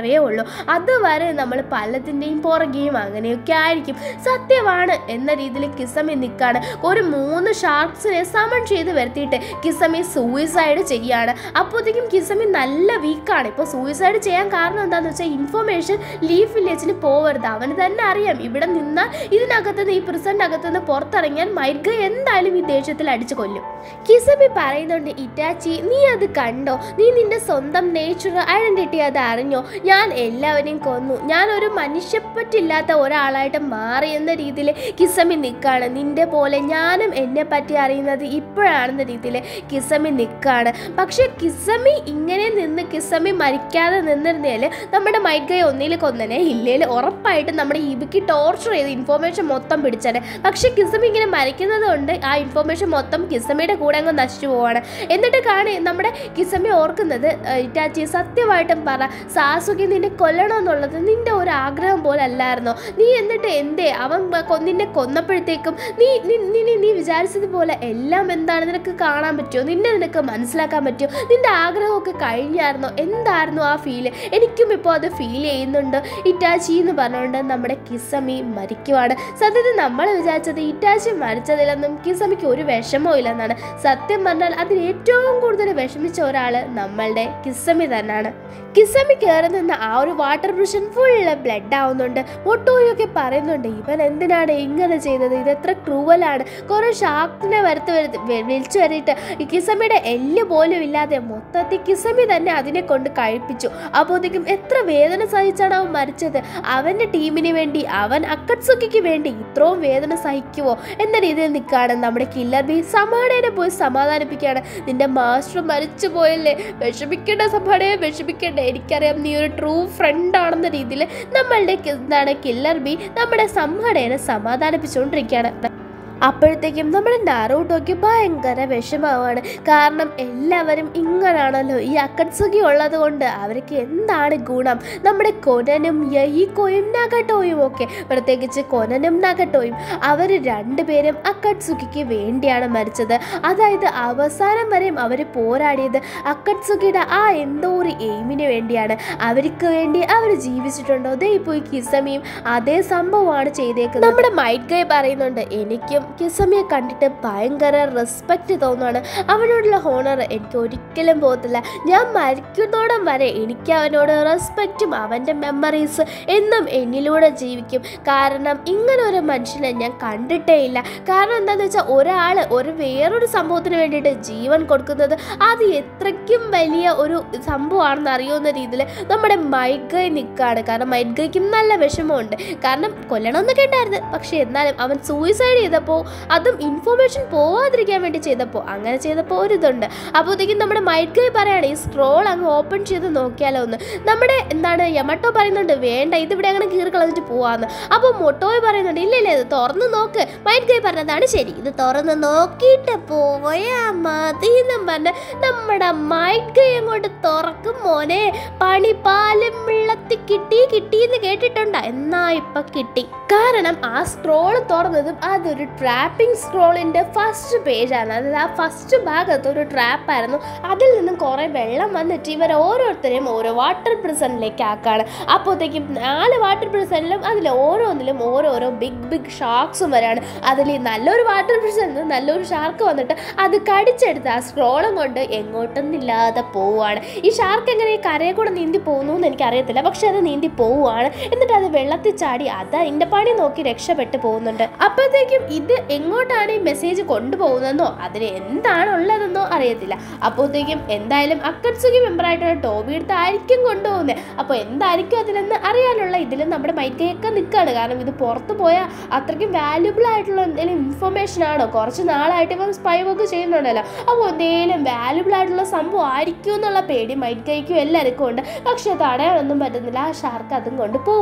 അതുവരെ നമ്മൾ പലതിൻ്റെയും പുറകെയും അങ്ങനെയൊക്കെ ആയിരിക്കും സത്യമാണ് എന്ന രീതിയിൽ കിസമി നിൽക്കാണ് ഒരു മൂന്ന് ഷാർക്സിനെ സമൺ ചെയ്ത് വരുത്തിയിട്ട് കിസമി സൂയിസൈഡ് ചെയ്യാണ് അപ്പോഴത്തേക്കും കിസമി നല്ല വീക്കാണ് ഇപ്പോൾ സൂയിസൈഡ് ചെയ്യാൻ കാരണം എന്താണെന്ന് വെച്ചാൽ ഇൻഫർമേഷൻ ലീഫ് വില്ലേജിന് പോവരുത് അവന് തന്നെ അറിയാം ഇവിടെ നിന്നാൽ ഇതിനകത്ത് നിന്ന് ഈ പ്രിസന്റ് അകത്ത് നിന്ന് പുറത്തിറങ്ങിയാൽ മൈർഗ എന്തായാലും ഈ ദേഷ്യത്തിൽ അടിച്ചു കൊല്ലും കിസമി പറയുന്നുണ്ട് ഇറ്റാച്ചി നീ അത് കണ്ടോ നീ നിന്റെ സ്വന്തം നേച്ചർ ഐഡന്റിറ്റി അത് അറിഞ്ഞോ ഞാൻ എല്ലാവരെയും കൊന്നു ഞാൻ ഒരു മനുഷ്യപ്പറ്റില്ലാത്ത ഒരാളായിട്ട് മാറി എന്ന രീതിയിൽ കിസമി നിൽക്കാണ് നിന്റെ പോലെ ഞാനും എന്നെ പറ്റി അറിയുന്നത് ഇപ്പോഴാണെന്ന രീതിയിൽ കിസമി നിൽക്കാണ് പക്ഷെ കിസമി ഇങ്ങനെ നിന്ന് കിസമി മരിക്കാതെ നിന്നിരുന്നേൽ നമ്മുടെ മൈക്കയെ ഒന്നിൽ കൊന്നനെ ഇല്ലേൽ ഉറപ്പായിട്ട് നമ്മുടെ ഇബിക്ക് ടോർച്ചർ ചെയ്ത് ഇൻഫോർമേഷൻ മൊത്തം പിടിച്ചനെ പക്ഷെ കിസമി ഇങ്ങനെ മരിക്കുന്നത് കൊണ്ട് ആ ഇൻഫോർമേഷൻ മൊത്തം കിസമിയുടെ കൂടെ അങ്ങ് നശിച്ചു പോവാണ് എന്നിട്ട് കാണി നമ്മുടെ കിസമി ഓർക്കുന്നത് ഏഹ്, ഇറ്റാച്ചി സത്യമായിട്ടും പറ സാസുകി നിന്നെ കൊല്ലണമെന്നുള്ളത് നിന്റെ ഒരു ആഗ്രഹം പോലെ അല്ലായിരുന്നോ നീ എന്നിട്ട് എന്തേ അവൻ ബ- കൊ- നിന്നെ കൊന്നപ്പോഴത്തേക്കും നീ നി- നീ നീ- നീ വിചാരിച്ചതുപോലെ എല്ലാം എന്താണ് നിനക്ക് കാണാൻ പറ്റുമോ നിന്നെ നിനക്ക് മനസ്സിലാക്കാൻ പറ്റുമോ നിന്റെ ആഗ്രഹമൊക്കെ കഴിഞ്ഞായിരുന്നോ എന്തായിരുന്നു ആ ഫീല് എനിക്കും ഇപ്പോൾ അത് ഫീൽ ചെയ്യുന്നുണ്ട് ഇറ്റാച്ചി എന്ന് പറഞ്ഞുകൊണ്ട് നമ്മുടെ കിസമി മരിക്കുവാണ് സത്യത്തിൽ നമ്മൾ വിചാരിച്ചത് ഇറ്റാച്ചി മരിച്ചതിലൊന്നും കിസമിക്ക് ഒരു വിഷമവും ഇല്ലെന്നാണ് സത്യം പറഞ്ഞാൽ അതിൽ ഏറ്റവും കൂടുതൽ വിഷമിച്ച ഒരാൾ നമ്മളുടെ കിസമി തന്നെയാണ് കിസമി കയറി നിന്ന ആ ഒരു വാട്ടർ ബ്രിഷൻ ഫുള്ള് ബ്ലഡ് ആവുന്നുണ്ട് മൊട്ടോയൊക്കെ പറയുന്നുണ്ട് ഇവൻ എന്തിനാണ് ഇങ്ങനെ ചെയ്തത് ഇത് എത്ര ക്രൂവലാണ് കുറെ ഷാർക്കിനെ വരുത്ത് വരുത്ത് വെ- വിളിച്ചു വരിയിട്ട് ഈ കിസമിയുടെ എല്ല് പോലും ഇല്ലാതെ മൊത്തത്തിൽ കിസമി തന്നെ അതിനെ കൊണ്ട് കഴിപ്പിച്ചു അപ്പോഴത്തേക്കും എത്ര വേദന സഹിച്ചാണ് അവൻ മരിച്ചത് അവൻ്റെ ടീമിന് വേണ്ടി അവൻ അക്കട്സുക്കിക്ക് വേണ്ടി ഇത്രയും വേദന സഹിക്കുവോ എന്ന രീതിയിൽ നിൽക്കുകയാണ് നമ്മുടെ കില്ലർ ബി സമാടേനെ പോയി സമാധാനിപ്പിക്കുകയാണ് നിന്റെ മാസ്റ്റർ മരിച്ചു പോയല്ലേ വിഷമിക്കേണ്ട സമാടയെ വിഷമിക്കേണ്ട എനിക്കറിയാം നീ ഒരു ട്രൂ ഫ്രണ്ട് ആണെന്ന രീതിയിൽ നമ്മളുടെ കി- എന്താണ് കില്ലർ ബി നമ്മുടെ സംഹടേനെ സമാധാനിപ്പിച്ചുകൊണ്ടിരിക്കുകയാണ് അപ്പോഴത്തേക്കും നമ്മുടെ നാറൂട്ടോയ്ക്ക് ഭയങ്കര വിഷമമാണ് കാരണം എല്ലാവരും ഇങ്ങനാണല്ലോ ഈ അക്കട്സുകി ഉള്ളത് കൊണ്ട് അവർക്ക് എന്താണ് ഗുണം നമ്മുടെ കൊനനും യഹിക്കോയും നഗട്ടോയും ഒക്കെ പ്രത്യേകിച്ച് കൊനനും നഗട്ടോയും അവർ രണ്ടുപേരും അക്കട്സുകിക്ക് വേണ്ടിയാണ് മരിച്ചത് അതായത് അവസാനം വരെയും അവർ പോരാടിയത് അക്കട്സുകിയുടെ ആ എന്തോ ഒരു എയിമിന് വേണ്ടിയാണ് അവർക്ക് വേണ്ടി അവർ ജീവിച്ചിട്ടുണ്ടോ ദേ ഇപ്പോൾ ഈ കിസമിയും അതേ സംഭവമാണ് ചെയ്തേക്കുന്നത് നമ്മുടെ മൈറ്റ് ഗൈ പറയുന്നുണ്ട് എനിക്കും കിസമിയെ കണ്ടിട്ട് ഭയങ്കര റെസ്പെക്റ്റ് തോന്നുകയാണ് അവനോടുള്ള ഹോണർ എനിക്ക് ഒരിക്കലും പോകത്തില്ല ഞാൻ മരിക്കുന്നോടം വരെ എനിക്ക് അവനോട് റെസ്പെക്റ്റും അവൻ്റെ മെമ്മറീസ് എന്നും എന്നിലൂടെ ജീവിക്കും കാരണം ഇങ്ങനെ ഒരു മനുഷ്യനെ ഞാൻ കണ്ടിട്ടേ ഇല്ല കാരണം എന്താണെന്ന് വെച്ചാൽ ഒരാൾ ഒരു വേറൊരു സംഭവത്തിന് വേണ്ടിയിട്ട് ജീവൻ കൊടുക്കുന്നത് അത് എത്രയ്ക്കും വലിയ ഒരു സംഭവമാണെന്ന് അറിയുന്ന രീതിയിൽ നമ്മുടെ മൈറ്റ് ഗൈ നിൽക്കുകയാണ് കാരണം മൈറ്റ് ഗൈക്കും നല്ല വിഷമമുണ്ട് കാരണം കൊല്ലണമെന്നൊക്കെ ഉണ്ടായിരുന്നു പക്ഷെ എന്നാലും അവൻ സൂയിസൈഡ് ചെയ്തപ്പോൾ അതും ഇൻഫോർമേഷൻ പോവാതിരിക്കാൻ വേണ്ടി ചെയ്തപ്പോൾ അങ്ങനെ ചെയ്തപ്പോൾ ഒരു ഇതുണ്ട് അപ്പോഴത്തേക്കും നമ്മുടെ മൈറ്റ് ഗൈ പറയാണ് ഈ സ്ക്രോൾ അങ്ങ് ഓപ്പൺ ചെയ്ത് നോക്കിയാലോ ഒന്ന് നമ്മുടെ എന്താണ് യമട്ടോ പറയുന്നുണ്ട് വേണ്ട ഇതിവിടെ അങ്ങനെ കീറി കളഞ്ഞിട്ട് പോവാന്ന് അപ്പോൾ മൊട്ടോയ് പറയുന്നുണ്ട് ഇല്ല ഇല്ല ഇത് തുറന്ന് നോക്ക് മൈറ്റ് ഗൈ പറഞ്ഞതാണ് ശരി ഇത് തുറന്ന് നോക്കിയിട്ട് പോയാ മതി എന്നും പറഞ്ഞ് നമ്മുടെ മൈറ്റ് ഗൈ അങ്ങോട്ട് തുറക്കും മോനെ പണി പാലും വെള്ളത്തിൽ കിട്ടി കിട്ടിയെന്ന് കേട്ടിട്ടുണ്ടോ എന്നാ ഇപ്പൊ കിട്ടി കാരണം ആ സ്ക്രോൾ തുറന്നതും അതൊരു ട്രാപ്പിംഗ് സ്ക്രോളിന്റെ ഫസ്റ്റ് പേജാണ് അതായത് ആ ഫസ്റ്റ് ഭാഗത്ത് ഒരു ട്രാപ്പായിരുന്നു അതിൽ നിന്നും കുറെ വെള്ളം വന്നിട്ട് ഇവർ ഓരോരുത്തരെയും ഓരോ വാട്ടർ പ്രിസണിലേക്ക് ആക്കാണ് അപ്പോഴത്തേക്കും നാല് വാട്ടർ പ്രിസണിലും അതിൽ ഓരോന്നിലും ഓരോരോ ബിഗ് ബിഗ് ഷാർക്സും വരാണ് അതിൽ ഈ നല്ലൊരു വാട്ടർ പ്രിസണിൽ നല്ലൊരു ഷാർക്ക് വന്നിട്ട് അത് കടിച്ചെടുത്ത് ആ സ്ക്രോളും കൊണ്ട് എങ്ങോട്ടൊന്നില്ലാതെ പോവുകയാണ് ഈ ഷാർക്ക് എങ്ങനെ ഈ കരയെ കൂടെ നീന്തി പോകുന്നു എന്ന് എനിക്കറിയത്തില്ല പക്ഷെ അത് നീന്തി പോവുകയാണ് എന്നിട്ട് അത് വെള്ളത്തിൽ ചാടി അത് അതിൻ്റെ പണി നോക്കി രക്ഷപ്പെട്ട് പോകുന്നുണ്ട് അപ്പോഴത്തേക്കും ഇത് എങ്ങോട്ടാണ് ഈ മെസ്സേജ് കൊണ്ടുപോകുന്നതെന്നോ അതിന് എന്താണ് ഉള്ളതെന്നോ അറിയത്തില്ല അപ്പോഴത്തേക്കും എന്തായാലും അക്കട്സുകി മെമ്പറായിട്ടുള്ള ടോബി എടുത്ത് ആയിരിക്കും കൊണ്ടുപോകുന്നത് അപ്പോൾ എന്തായിരിക്കും അതിലെന്ന് അറിയാനുള്ള ഇതിൽ നമ്മുടെ മൈക്കയൊക്കെ നിൽക്കുകയാണ് കാരണം ഇത് പുറത്ത് പോയാൽ അത്രയ്ക്കും വാല്യുബിൾ ആയിട്ടുള്ള എന്തെങ്കിലും ഇൻഫർമേഷൻ ആണോ കുറച്ച് നാളായിട്ട് ഇപ്പം സ്പൈ വർക്ക് ചെയ്യുന്നുണ്ടല്ലോ അപ്പോൾ എന്തെങ്കിലും വാല്യുബിൾ ആയിട്ടുള്ള സംഭവം ആയിരിക്കും എന്നുള്ള പേടി മൈക്കയ്ക്കും എല്ലാവർക്കും ഉണ്ട് പക്ഷെ തടയാനൊന്നും പറ്റുന്നില്ല ആ ഷാർക്ക് അതും കൊണ്ട് പോവുകയാണ്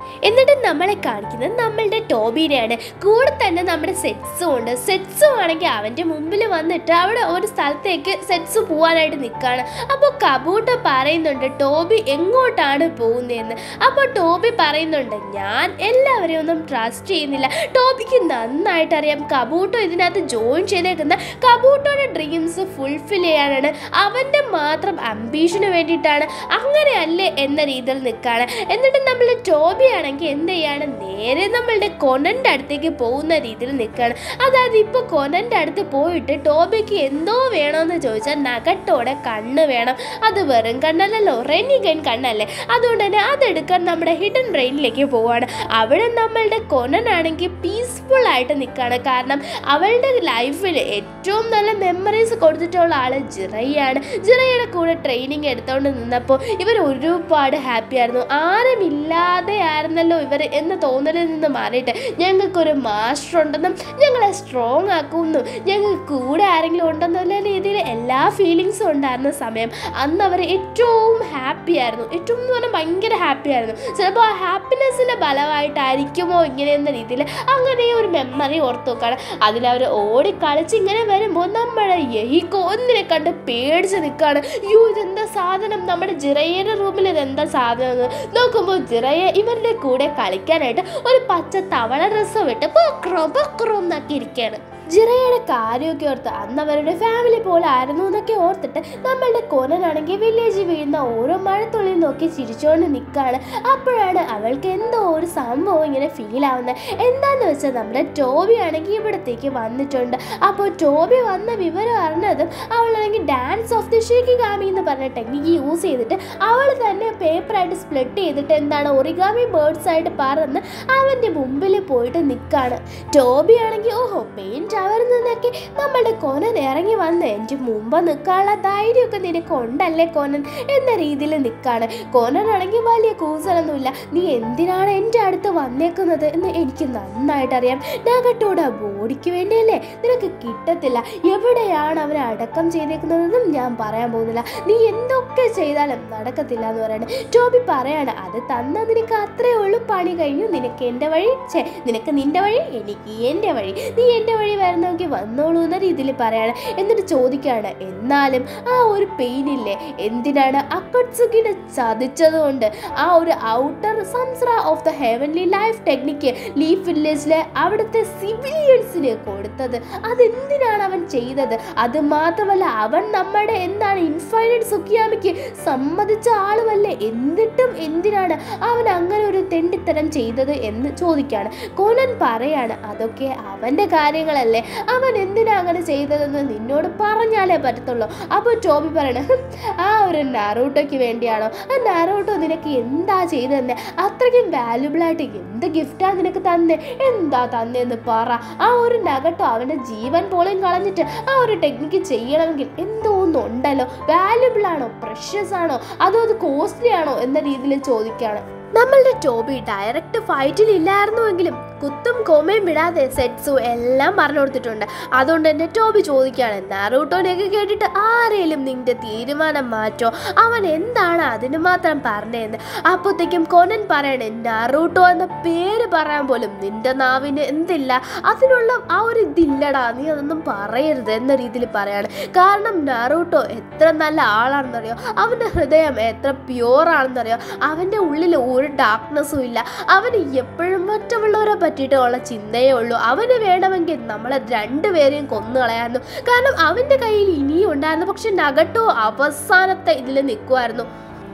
എന്നിട്ട് നമ്മളെ കാണിക്കുന്നത് നമ്മളുടെ ടോബിനെയാണ് കൂടെ തന്നെ നമ്മുടെ സെറ്റ്സും ഉണ്ട് സെറ്റ്സും ആണെങ്കിൽ അവൻ്റെ മുമ്പിൽ വന്നിട്ട് അവിടെ ഒരു സ്ഥലത്തേക്ക് സെറ്റ്സ് പോകാനായിട്ട് നിൽക്കുകയാണ് അപ്പോൾ കബൂട്ട പറയുന്നുണ്ട് ടോബി എങ്ങോട്ടാണ് പോകുന്നതെന്ന് അപ്പോൾ ടോബി പറയുന്നുണ്ട് ഞാൻ എല്ലാവരെയും ഒന്നും ട്രസ്റ്റ് ചെയ്യുന്നില്ല ടോബിക്ക് നന്നായിട്ട് അറിയാം കബൂട്ടോ ഇതിനകത്ത് ജോയിൻ ചെയ്തേക്കുന്ന കബൂട്ടോയുടെ ഡ്രീംസ് ഫുൾഫിൽ ചെയ്യാനാണ് അവൻ്റെ മാത്രം അംബീഷന് വേണ്ടിയിട്ടാണ് അങ്ങനെയല്ലേ എന്ന രീതിയിൽ നിൽക്കുകയാണ് എന്നിട്ട് നമ്മൾ ടോബി ആണെങ്കിൽ എന്ത് ചെയ്യാണ് നേരെ നമ്മളുടെ കൊനൻ്റെ അടുത്തേക്ക് പോകുന്ന രീതിയിൽ നിൽക്കുകയാണ് അതായത് ഇപ്പോൾ കൊനൻ്റെ അടുത്ത് പോയിട്ട് ടോബിക്ക് എന്തോ വേണമെന്ന് ചോദിച്ചാൽ നഗട്ടോടെ കണ്ണ് വേണം അത് വെറും കണ്ണല്ലല്ലോ റെനിഗൻ കണ്ണല്ലേ അതുകൊണ്ട് തന്നെ അതെടുക്കാൻ നമ്മുടെ ഹിഡൻ ബ്രെയിനിലേക്ക് പോവാണ് അവിടെ നമ്മളുടെ കൊനനാണെങ്കിൽ പീസ്ഫുൾ ആയിട്ട് നിൽക്കുകയാണ് കാരണം അവളുടെ ലൈഫിൽ ഏറ്റവും നല്ല മെമ്മറീസ് കൊടുത്തിട്ടുള്ള ആൾ ജിറയാണ് ജിറയുടെ കൂടെ ട്രെയിനിങ് എടുത്തുകൊണ്ട് നിന്നപ്പോൾ ഇവർ ഒരുപാട് ഹാപ്പി ആയിരുന്നു ആരുമില്ലാതെ ആയിരുന്നല്ലോ ഇവർ എന്ന തോന്നലിൽ നിന്ന് മാറിയിട്ട് ഞങ്ങൾക്കൊരു മാസ്റ്റർ ഉണ്ടെന്നും ഞങ്ങളെ സ്ട്രോങ് ആക്കുമെന്നും ഞങ്ങൾക്ക് കൂടെ ആരെങ്കിലും ഉണ്ടെന്നുള്ള രീതിയിൽ എല്ലാ ഫീലിങ്സും ഉണ്ടായിരുന്ന സമയം അന്ന് അവർ ഏറ്റവും ഹാപ്പി ആയിരുന്നു ഏറ്റവും എന്ന് പറഞ്ഞാൽ ഭയങ്കര ഹാപ്പി ആയിരുന്നു ചിലപ്പോൾ ആ ഹാപ്പിനെസ്സിൻ്റെ ബലമായിട്ടായിരിക്കുമോ ഇങ്ങനെയെന്ന രീതിയിൽ അങ്ങനെ ഒരു മെമ്മറി ഓർത്ത് നോക്കുകയാണ് അതിലവർ ഓടി കളിച്ച് ഇങ്ങനെ വരുമ്പോൾ നമ്മുടെ യഹിക്കോ ഒന്നിനെ കണ്ട് പേടിച്ച് നിൽക്കുകയാണ് യോ ഇതെന്താ സാധനം നമ്മുടെ ജിറയുടെ റൂമിൽ ഇതെന്താ സാധനം എന്ന് നോക്കുമ്പോൾ ജിറയെ ഇവരുടെ കൂടെ കളിക്കാനായിട്ട് ഒരു പച്ച തവള ഡ്രസ്സ് വിട്ട് പൊക്രോ പൊക്രോ എന്നൊക്കെ ഇരിക്കുകയാണ് ജിറയുടെ കാര്യമൊക്കെ ഓർത്ത് അന്ന് അവരുടെ ഫാമിലി പോലെ ആയിരുന്നു എന്നൊക്കെ ഓർത്തിട്ട് നമ്മളുടെ കൊനനാണെങ്കിൽ വില്ലേജിൽ വീഴുന്ന ഓരോ മഴത്തുള്ളി നോക്കി ചിരിച്ചുകൊണ്ട് നിൽക്കുകയാണ് അപ്പോഴാണ് അവൾക്ക് എന്തോ ഒരു സംഭവം ഇങ്ങനെ ഫീൽ ആവുന്നത് എന്താന്ന് വെച്ചാൽ നമ്മുടെ ടോബി ആണെങ്കിൽ ഇവിടത്തേക്ക് വന്നിട്ടുണ്ട് അപ്പോൾ ടോബി വന്ന വിവരം അറിഞ്ഞതും അവളാണെങ്കിൽ dance of the Shikigami എന്ന് പറഞ്ഞ ടെക്നിക്ക് യൂസ് ചെയ്തിട്ട് അവൾ തന്നെ പേപ്പറായിട്ട് സ്പ്ലിറ്റ് ചെയ്തിട്ട് എന്താണ് ഒറിഗാമി ബേർഡ്സ് ആയിട്ട് പറന്ന് അവൻ്റെ മുമ്പിൽ പോയിട്ട് നിൽക്കുകയാണ് ടോബി ആണെങ്കിൽ ഓഹോ പെയിൻറ്റ് അവർ നിന്നൊക്കെ നമ്മളുടെ കൊനൻ ഇറങ്ങി വന്ന് എൻ്റെ മുമ്പ് നിൽക്കാനുള്ള ധൈര്യമൊക്കെ നിനക്ക് ഉണ്ടല്ലേ കൊനൻ എന്ന രീതിയിൽ നിൽക്കാണ് കൊനനാണെങ്കിൽ വലിയ കൂസലൊന്നുമില്ല നീ എന്തിനാണ് എൻ്റെ അടുത്ത് വന്നേക്കുന്നത് എന്ന് എനിക്ക് നന്നായിട്ട് അറിയാം നഗട്ടോടെ ബോഡിക്ക് വേണ്ടിയല്ലേ നിനക്ക് കിട്ടത്തില്ല എവിടെയാണ് അവനെ അടക്കം ചെയ്തേക്കുന്നതെന്നും ഞാൻ പറയാൻ പോകുന്നില്ല നീ എന്തൊക്കെ ചെയ്താലും നടക്കത്തില്ല എന്ന് പറയാണ് ടോബി പറയാണ് അത് തന്ന നിനക്ക് അത്രേ ഉള്ളൂ പണി കഴിഞ്ഞു നിനക്ക് എൻ്റെ വഴി ഛേ നിനക്ക് നിൻ്റെ വഴി എനിക്ക് എൻ്റെ വഴി നീ എൻ്റെ വഴി വരണമെങ്കിൽ വന്നോളൂ എന്ന രീതിയിൽ പറയാണ് എന്നിട്ട് ചോദിക്കുകയാണ് എന്നാലും ആ ഒരു പെയിനില്ലേ എന്തിനാണ് അക്കട്സുക്കിനെ ചതിച്ചതുകൊണ്ട് ആ ഒരു ഔട്ടർ സംസ്ര of the heavenly life technique leaf വില്ലേജിലെ അവിടുത്തെ സിവിലിയൻസിന് കൊടുത്തത് അതെന്തിനാണ് അവൻ ചെയ്തത് അത് മാത്രമല്ല അവൻ നമ്മുടെ എന്താണ് ഇൻഫൈനൈറ്റ് സുക്കിയാമിക്ക് സമ്മതിച്ച ആളുമല്ലേ എന്നിട്ടും എന്തിനാണ് അവൻ അങ്ങനെ ഒരു തെണ്ടിത്തരം ചെയ്തത് എന്ന് ചോദിക്കുകയാണ് കോനൻ പറയാണ് അതൊക്കെ അവൻ്റെ കാര്യങ്ങളല്ലേ അവൻ എന്തിനാ അങ്ങനെ ചെയ്തതെന്ന് നിന്നോട് പറഞ്ഞാലേ പറ്റത്തുള്ളൂ അപ്പോൾ ടോബി പറയണ "ഹും, ആ ഒരു നറൂട്ടോയ്ക്ക് വേണ്ടിയാണോ ആ നറൂട്ടോ നിനക്ക് എന്താ ചെയ്തതെന്ന് അത്രയ്ക്കും വാല്യുബിൾ ആയിട്ട് എന്ത് ഗിഫ്റ്റാ നിനക്ക് തന്നെ എന്താ തന്നെന്ന് പറ ആ ഒരു നഗട്ടോ അവൻ്റെ ജീവൻ പോലും കളഞ്ഞിട്ട് ആ ഒരു ടെക്നിക്ക് ചെയ്യണമെങ്കിൽ എന്തോ ഒന്നുണ്ടല്ലോ വാല്യുബിൾ ആണോ പ്രഷ്യസ് ആണോ അതോ അത് കോസ്റ്റ്ലി ആണോ എന്ന രീതിയിൽ ചോദിക്കുകയാണ് നമ്മളുടെ ടോബി ഡയറക്റ്റ് ഫൈറ്റിൽ ഇല്ലായിരുന്നുവെങ്കിലും കുത്തും കോമയും വിടാതെ സെറ്റ്സും എല്ലാം പറഞ്ഞു കൊടുത്തിട്ടുണ്ട് അതുകൊണ്ട് തന്നെ ടോബി ചോദിക്കുകയാണ് നാറൂട്ടോനെയൊക്കെ കേട്ടിട്ട് ആരേലും നിന്റെ തീരുമാനം മാറ്റോ അവൻ എന്താണ് അതിന് മാത്രം പറഞ്ഞതെന്ന് അപ്പോഴത്തേക്കും കൊനൻ പറയണേ നാറൂട്ടോ എന്ന പേര് പറയാൻ പോലും നിന്റെ നാവിന് എന്തില്ല അതിനുള്ള ആ ഒരു ഇതില്ലടാ നീ അതൊന്നും പറയരുത് എന്ന രീതിയിൽ പറയാണ് കാരണം നാറൂട്ടോ എത്ര നല്ല ആളാണെന്നറിയോ അവൻ്റെ ഹൃദയം എത്ര പ്യുവർ ആണെന്നറിയോ അവൻ്റെ ഉള്ളിൽ ഒരു ഡാർക്ക്നെസ്സും ഇല്ല അവന് എപ്പോഴും മറ്റുള്ളവരെ പറ്റിയിട്ടുള്ള ചിന്തയേ ഉള്ളൂ അവന് വേണമെങ്കിൽ നമ്മളെ രണ്ടുപേരെയും കൊന്നു കളയായിരുന്നു കാരണം അവൻ്റെ കയ്യിൽ ഇനിയും ഉണ്ടായിരുന്നു പക്ഷെ നഗട്ടോ അവസാനത്തെ ഇതിൽ നിൽക്കുമായിരുന്നു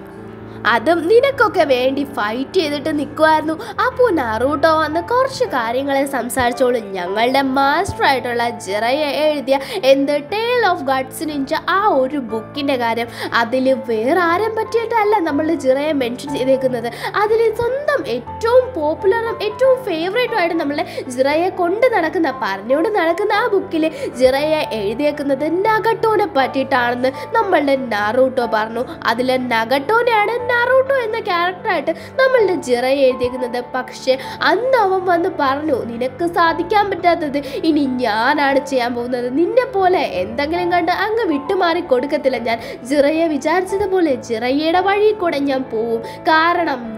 അതും നിനക്കൊക്കെ വേണ്ടി ഫൈറ്റ് ചെയ്തിട്ട് നിൽക്കുമായിരുന്നു അപ്പോൾ നറൂട്ടോ വന്ന് കുറച്ച് കാര്യങ്ങളെ സംസാരിച്ചോളും ഞങ്ങളുടെ മാസ്റ്റർ ആയിട്ടുള്ള ജിറയ എഴുതിയ എന്ത് ടേൽ ഓഫ് ഗഡ്സ് നിഞ്ച ആ ഒരു ബുക്കിൻ്റെ കാര്യം അതിൽ വേറെ ആരും പറ്റിയിട്ടല്ല നമ്മൾ ജിറയെ മെൻഷൻ ചെയ്തേക്കുന്നത് അതിൽ സ്വന്തം ഏറ്റവും പോപ്പുലറും ഏറ്റവും ഫേവറേറ്റും ആയിട്ട് നമ്മളെ ജിറയെ കൊണ്ട് നടക്കുന്ന പറഞ്ഞുകൊണ്ട് നടക്കുന്ന ആ ബുക്കിൽ ജിറയെ എഴുതിയേക്കുന്നത് നഗട്ടോനെ പറ്റിയിട്ടാണെന്ന് നമ്മളുടെ നറൂട്ടോ പറഞ്ഞു അതിൽ നഗട്ടോനെയാണ് നറൂട്ടോ എന്ന ക്യാരക്ടറായിട്ട് നമ്മളുടെ ജിറയെ എഴുതിയേക്കുന്നത് പക്ഷെ അന്ന് അവൻ വന്ന് പറഞ്ഞു നിനക്ക് സാധിക്കാൻ പറ്റാത്തത് ഇനി ഞാനാണ് ചെയ്യാൻ പോകുന്നത് നിന്നെ പോലെ എന്തെങ്കിലും കണ്ട് അങ്ങ് വിട്ടുമാറി കൊടുക്കത്തില്ല ഞാൻ ജിറയെ വിചാരിച്ചതുപോലെ ജിറയുടെ വഴി കൂടെ ഞാൻ പോവും കാരണം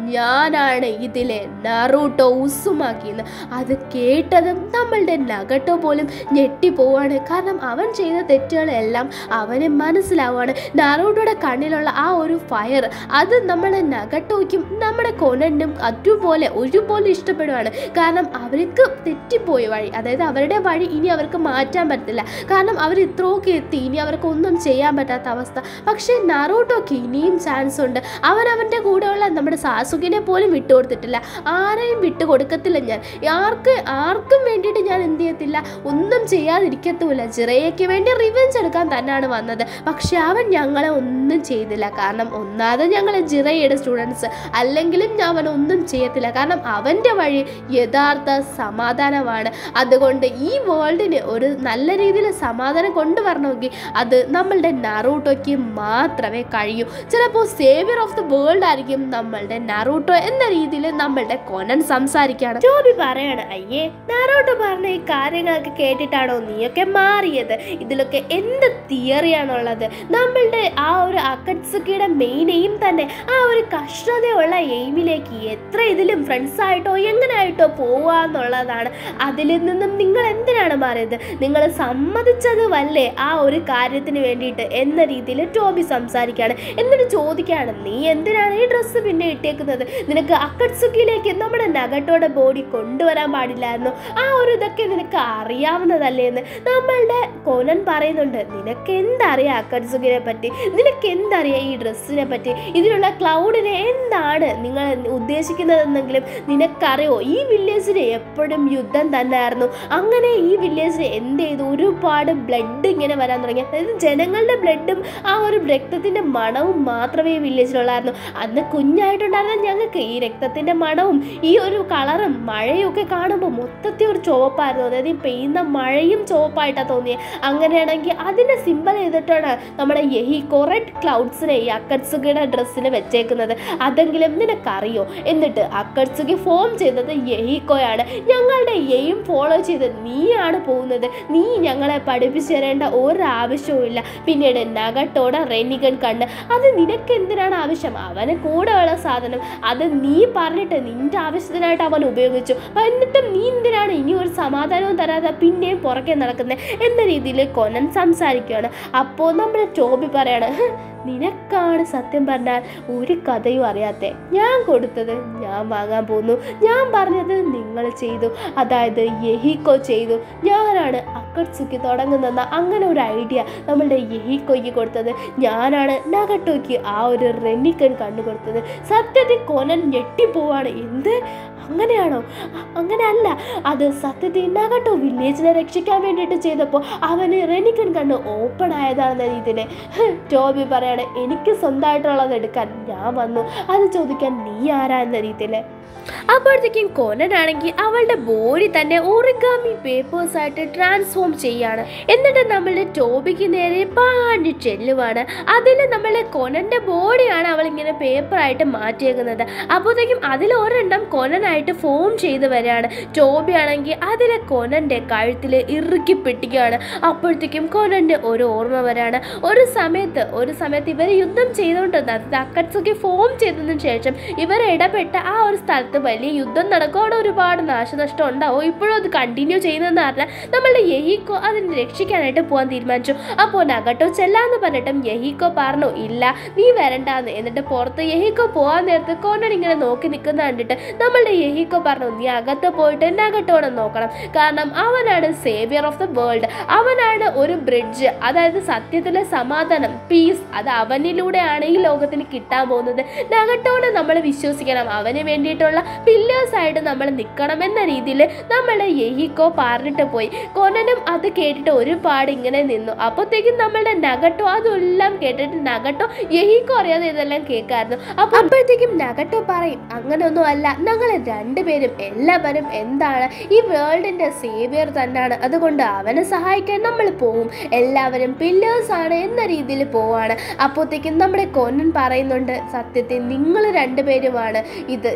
ഞാനാണ് ഇതിലെ നറൂട്ടോ ഉസുമാക്കിയെന്ന് അത് കേട്ടതും നമ്മളുടെ നഗട്ടോ പോലും ഞെട്ടിപ്പോവാണ് കാരണം അവൻ ചെയ്ത തെറ്റുകളെല്ലാം അവന് മനസ്സിലാവുകയാണ് നറൂട്ടോയുടെ കണ്ണിലുള്ള ആ ഒരു ഫയർ അത് നമ്മുടെ നഗട്ടോയ്ക്കും നമ്മുടെ കൊനനും അതുപോലെ ഒരുപോലെ ഇഷ്ടപ്പെടുവാണ് കാരണം അവർക്ക് തെറ്റിപ്പോയ വഴി അതായത് അവരുടെ വഴി ഇനി അവർക്ക് മാറ്റാൻ പറ്റില്ല കാരണം അവർ ഇത്രയൊക്കെ എത്തി ഇനി അവർക്ക് ഒന്നും ചെയ്യാൻ പറ്റാത്ത അവസ്ഥ പക്ഷേ നറൂട്ടോക്ക് ഇനിയും ചാൻസ് ഉണ്ട് അവൻ അവൻ്റെ കൂടെയുള്ള നമ്മുടെ സാസുകിനെ പോലും വിട്ടുകൊടുത്തിട്ടില്ല ആരെയും വിട്ടു കൊടുക്കത്തില്ല ഞാൻ ആർക്ക് ആർക്കും വേണ്ടിയിട്ട് ഞാൻ എന്ത് ചെയ്യത്തില്ല ഒന്നും ചെയ്യാതിരിക്കത്തുമില്ല ജിറയ്ക്ക് വേണ്ടി റിവെഞ്ച് എടുക്കാൻ തന്നെയാണ് വന്നത് പക്ഷെ അവൻ ഞങ്ങളെ ഒന്നും ചെയ്തില്ല കാരണം ഒന്നാമത് ഞങ്ങൾ ജിറയുടെ സ്റ്റുഡൻസ് അല്ലെങ്കിലും അവൻ ഒന്നും ചെയ്യത്തില്ല കാരണം അവൻ്റെ വഴി യഥാർത്ഥ സമാധാനമാണ് അതുകൊണ്ട് ഈ വേൾഡിന് ഒരു നല്ല രീതിയിൽ സമാധാനം കൊണ്ടുവരണമെങ്കിൽ അത് നമ്മളുടെ നറൂട്ടോയ്ക്ക് മാത്രമേ കഴിയൂ ചിലപ്പോൾ സേവിയർ ഓഫ് ദ വേൾഡ് ആയിരിക്കും നമ്മളുടെ നറൂട്ടോ എന്ന രീതിയിൽ നമ്മളുടെ കൊനൻ സംസാരിക്കുകയാണ് ജോബി പറയാണ് അയ്യേ നറൂട്ടോ പറഞ്ഞ ഈ കാര്യങ്ങളൊക്കെ കേട്ടിട്ടാണോ നീയൊക്കെ മാറിയത് ഇതിലൊക്കെ എന്ത് തിയറിയാണുള്ളത് നമ്മളുടെ ആ ഒരു അക്കട്സുക്കിയുടെ മെയിൻ എയിം തന്നെ ആ ഒരു കഷ്ടതയുള്ള എയിമിലേക്ക് എത്ര ഇതിലും ഫ്രണ്ട്സ് ആയിട്ടോ എങ്ങനെ ആയിട്ടോ പോവാന്നുള്ളതാണ് അതിൽ നിന്നും നിങ്ങൾ എന്തിനാണ് മാറിയത് നിങ്ങൾ സമ്മതിച്ചത് വല്ലേ ആ ഒരു കാര്യത്തിന് വേണ്ടിയിട്ട് എന്ന രീതിയിൽ ടോബി സംസാരിക്കുകയാണ് എന്നിട്ട് ചോദിക്കുകയാണ് നീ എന്തിനാണ് ഈ ഡ്രസ്സ് പിന്നെ ഇട്ടേക്കുന്നത് നിനക്ക് അക്കട്സുക്കിയിലേക്ക് നമ്മുടെ നഗട്ടോടെ ബോഡി കൊണ്ടുവരാൻ പാടില്ലായിരുന്നു ആ ഒരു ഇതൊക്കെ നിനക്ക് അറിയാവുന്നതല്ലേ എന്ന് നമ്മളുടെ കോനൻ പറയുന്നുണ്ട് നിനക്ക് എന്തറിയാം അക്കട്സുക്കിനെ പറ്റി നിനക്ക് എന്തറിയാം ഈ ഡ്രസ്സിനെ പറ്റി ഇതിലുള്ള ക്ലൗഡിനെ എന്താണ് നിങ്ങൾ ഉദ്ദേശിക്കുന്നതെന്നെങ്കിലും നിനക്കറിയോ ഈ വില്ലേജിന് എപ്പോഴും യുദ്ധം തന്നെയായിരുന്നു അങ്ങനെ ഈ വില്ലേജിൽ എന്ത് ചെയ്തു ഒരുപാട് ബ്ലഡ് ഇങ്ങനെ വരാൻ തുടങ്ങി അതായത് ജനങ്ങളുടെ ബ്ലഡും ആ ഒരു രക്തത്തിന്റെ മണവും മാത്രമേ ഈ വില്ലേജിലുള്ളായിരുന്നു അന്ന് കുഞ്ഞായിട്ടുണ്ടായിരുന്ന ഞങ്ങൾക്ക് ഈ രക്തത്തിന്റെ മണവും ഈ ഒരു കളറും മഴയും ഒക്കെ കാണുമ്പോൾ മൊത്തത്തിൽ ഒരു ചുവപ്പായിരുന്നു അതായത് ഈ പെയ്യുന്ന മഴയും ചുവപ്പായിട്ടാണ് തോന്നിയത് അങ്ങനെയാണെങ്കിൽ അതിനെ സിമ്പിൾ ചെയ്തിട്ടാണ് നമ്മുടെ യഹിക്കോ റെഡ് ക്ലൗഡ്സിനെ ഈ അക്കട്സുകിയുടെ ഡ്രസ്സിന് വെച്ചേക്കുന്നത് അതെങ്കിലും നിനക്കറിയോ എന്നിട്ട് അക്കട്സുകി ഫോം ചെയ്തത് യഹിക്കോയാണ് ഞങ്ങളുടെ എയിം ഫോളോ ചെയ്ത് നീയാണ് പോകുന്നത് നീ ഞങ്ങളെ പഠിപ്പിച്ചു തരേണ്ട ഒരു ആവശ്യവും ഇല്ല പിന്നീട് നഗട്ടോടെ റെനിഗൻ കണ്ണ് അത് നിനക്ക് എന്തിനാണ് ആവശ്യം അവന് കൂടെയുള്ള സാധനം അത് നീ പറഞ്ഞിട്ട് നിന്റെ ആവശ്യത്തിനായിട്ട് അവൻ ഉപയോഗിച്ചു അപ്പൊ എന്നിട്ടും നീ എന്തിനാണ് ഇനി ഒരു സമാധാനവും തരാതെ പിന്നെയും പുറകെ നടക്കുന്നത് എന്ന രീതിയിൽ കൊനൻ സംസാരിക്കുകയാണ് അപ്പോൾ നമ്മുടെ ടോബി പറയാണ് "ഹ്, നിനക്കാണ് സത്യം പറഞ്ഞാൽ ഒരു കഥയും അറിയാത്തെ ഞാൻ കൊടുത്തത് ഞാൻ വാങ്ങാൻ പോന്നു ഞാൻ പറഞ്ഞത് നിങ്ങൾ ചെയ്തു അതായത് യഹിക്കോ ചെയ്തു ഞാനാണ് അക്കട്സുക്കി തുടങ്ങുന്നെന്ന അങ്ങനെ ഒരു ഐഡിയ നമ്മളുടെ യഹിക്കോയ്ക്ക് കൊടുത്തത് ഞാനാണ് നഗട്ടോയ്ക്ക് ആ ഒരു റെന്നിക്കൻ കണ്ണു കൊടുത്തത് സത്യത്തിൽ കൊനൻ ഞെട്ടിപ്പോവാണ് എന്ത് അങ്ങനെയാണോ അ- അങ്ങനെയല്ല അത് സത്യത്തിൽ നഗട്ടോ വില്ലേജിനെ രക്ഷിക്കാൻ വേണ്ടിയിട്ട് ചെയ്തപ്പോൾ അവന് റെനിക്കൻ കണ്ണ് ഓപ്പൺ ആയതാണെന്ന രീതിയിൽ ടോബി പറയാണ് എനിക്ക് സ്വന്തമായിട്ടുള്ളത് എടുക്കാൻ ഞാൻ വന്നു അത് ചോദിക്കാൻ നീ ആരാ എന്ന രീതിയിൽ അപ്പോഴത്തേക്കും കൊനനാണെങ്കിൽ അവളുടെ ബോഡി തന്നെ ഒറിഗാമി പേപ്പേഴ്സ് ആയിട്ട് ട്രാൻസ്ഫോം ചെയ്യാണ് എന്നിട്ട് നമ്മളുടെ ടോബിക്ക് നേരെ പാഞ്ഞു ചെല്ലുവാണ് അതിൽ നമ്മളുടെ കൊനന്റെ ബോഡിയാണ് അവൾ ഇങ്ങനെ പേപ്പറായിട്ട് മാറ്റിയേക്കുന്നത് അപ്പോഴത്തേക്കും അതിൽ ഒരെണ്ണം കൊനനായിട്ട് ഫോം ചെയ്ത് വരികയാണ് ടോബി ആണെങ്കിൽ അതിലെ കൊനന്റെ കഴുത്തിൽ ഇറുക്കി പിടിക്കുകയാണ് അപ്പോഴത്തേക്കും കൊനന്റെ ഒരു ഓർമ്മ വരാണ് ഒരു സമയത്ത് ഒരു സമയത്ത് ഇവർ യുദ്ധം ചെയ്തുകൊണ്ടിരുന്നത് അതായത് അക്കട്സൊക്കെ ഫോം ചെയ്തതിനു ശേഷം ഇവർ ഇടപെട്ട ആ ഒരു സ്ഥലത്ത് വലിയ യുദ്ധം നടക്കും അവിടെ ഒരുപാട് നാശനഷ്ടം ഉണ്ടാവും ഇപ്പോഴും അത് കണ്ടിന്യൂ ചെയ്യുന്നതെന്ന് പറഞ്ഞാൽ നമ്മളുടെ യഹിക്കോ അതിനെ രക്ഷിക്കാനായിട്ട് പോകാൻ തീരുമാനിച്ചു അപ്പോൾ നഗട്ടോ ചെല്ലാന്ന് പറഞ്ഞിട്ടും യഹിക്കോ പറഞ്ഞു ഇല്ല നീ വരണ്ടാന്ന് എന്നിട്ട് പുറത്ത് യഹിക്കോ പോകാൻ നേരത്ത് കോനൻ ഇങ്ങനെ നോക്കി നിൽക്കുന്ന കണ്ടിട്ട് നമ്മളുടെ യഹിക്കോ പറഞ്ഞു നീ അകത്ത് പോയിട്ട് നഗട്ടോനെ നോക്കണം കാരണം അവനാണ് സേവിയർ ഓഫ് ദ വേൾഡ് അവനാണ് ഒരു ബ്രിഡ്ജ് അതായത് സത്യത്തിലെ സമാധാനം പീസ് അത് അവനിലൂടെയാണ് ഈ ലോകത്തിന് കിട്ടാൻ പോകുന്നത് നഗട്ടോനെ നമ്മൾ വിശ്വസിക്കണം അവന് വേണ്ടിയിട്ടുള്ള പില്ലേഴ്സ് ആയിട്ട് നമ്മൾ നിൽക്കണം എന്ന രീതിയിൽ നമ്മളെ യഹിക്കോ പറഞ്ഞിട്ട് പോയി കൊനനും അത് കേട്ടിട്ട് ഒരുപാട് ഇങ്ങനെ നിന്നു അപ്പോഴത്തേക്കും നമ്മളുടെ നഗട്ടോ അതെല്ലാം കേട്ടിട്ട് നഗട്ടോ യഹിക്കോ അറിയാതെ ഇതെല്ലാം കേൾക്കായിരുന്നു അപ്പൊ അപ്പോഴത്തേക്കും നഗട്ടോ പറയും അങ്ങനെയൊന്നും അല്ല ഞങ്ങൾ രണ്ടുപേരും എല്ലാവരും എന്താണ് ഈ വേൾഡിന്റെ സേവിയർ തന്നെയാണ് അതുകൊണ്ട് അവനെ സഹായിക്കാൻ നമ്മൾ പോവും എല്ലാവരും പില്ലേഴ്സ് ആണ് എന്ന രീതിയിൽ പോവാണ് അപ്പോഴത്തേക്കും നമ്മുടെ കൊന്നൻ പറയുന്നുണ്ട് സത്യത്തിൽ നിങ്ങൾ രണ്ടുപേരുമാണ് ഇത് ഞാൻ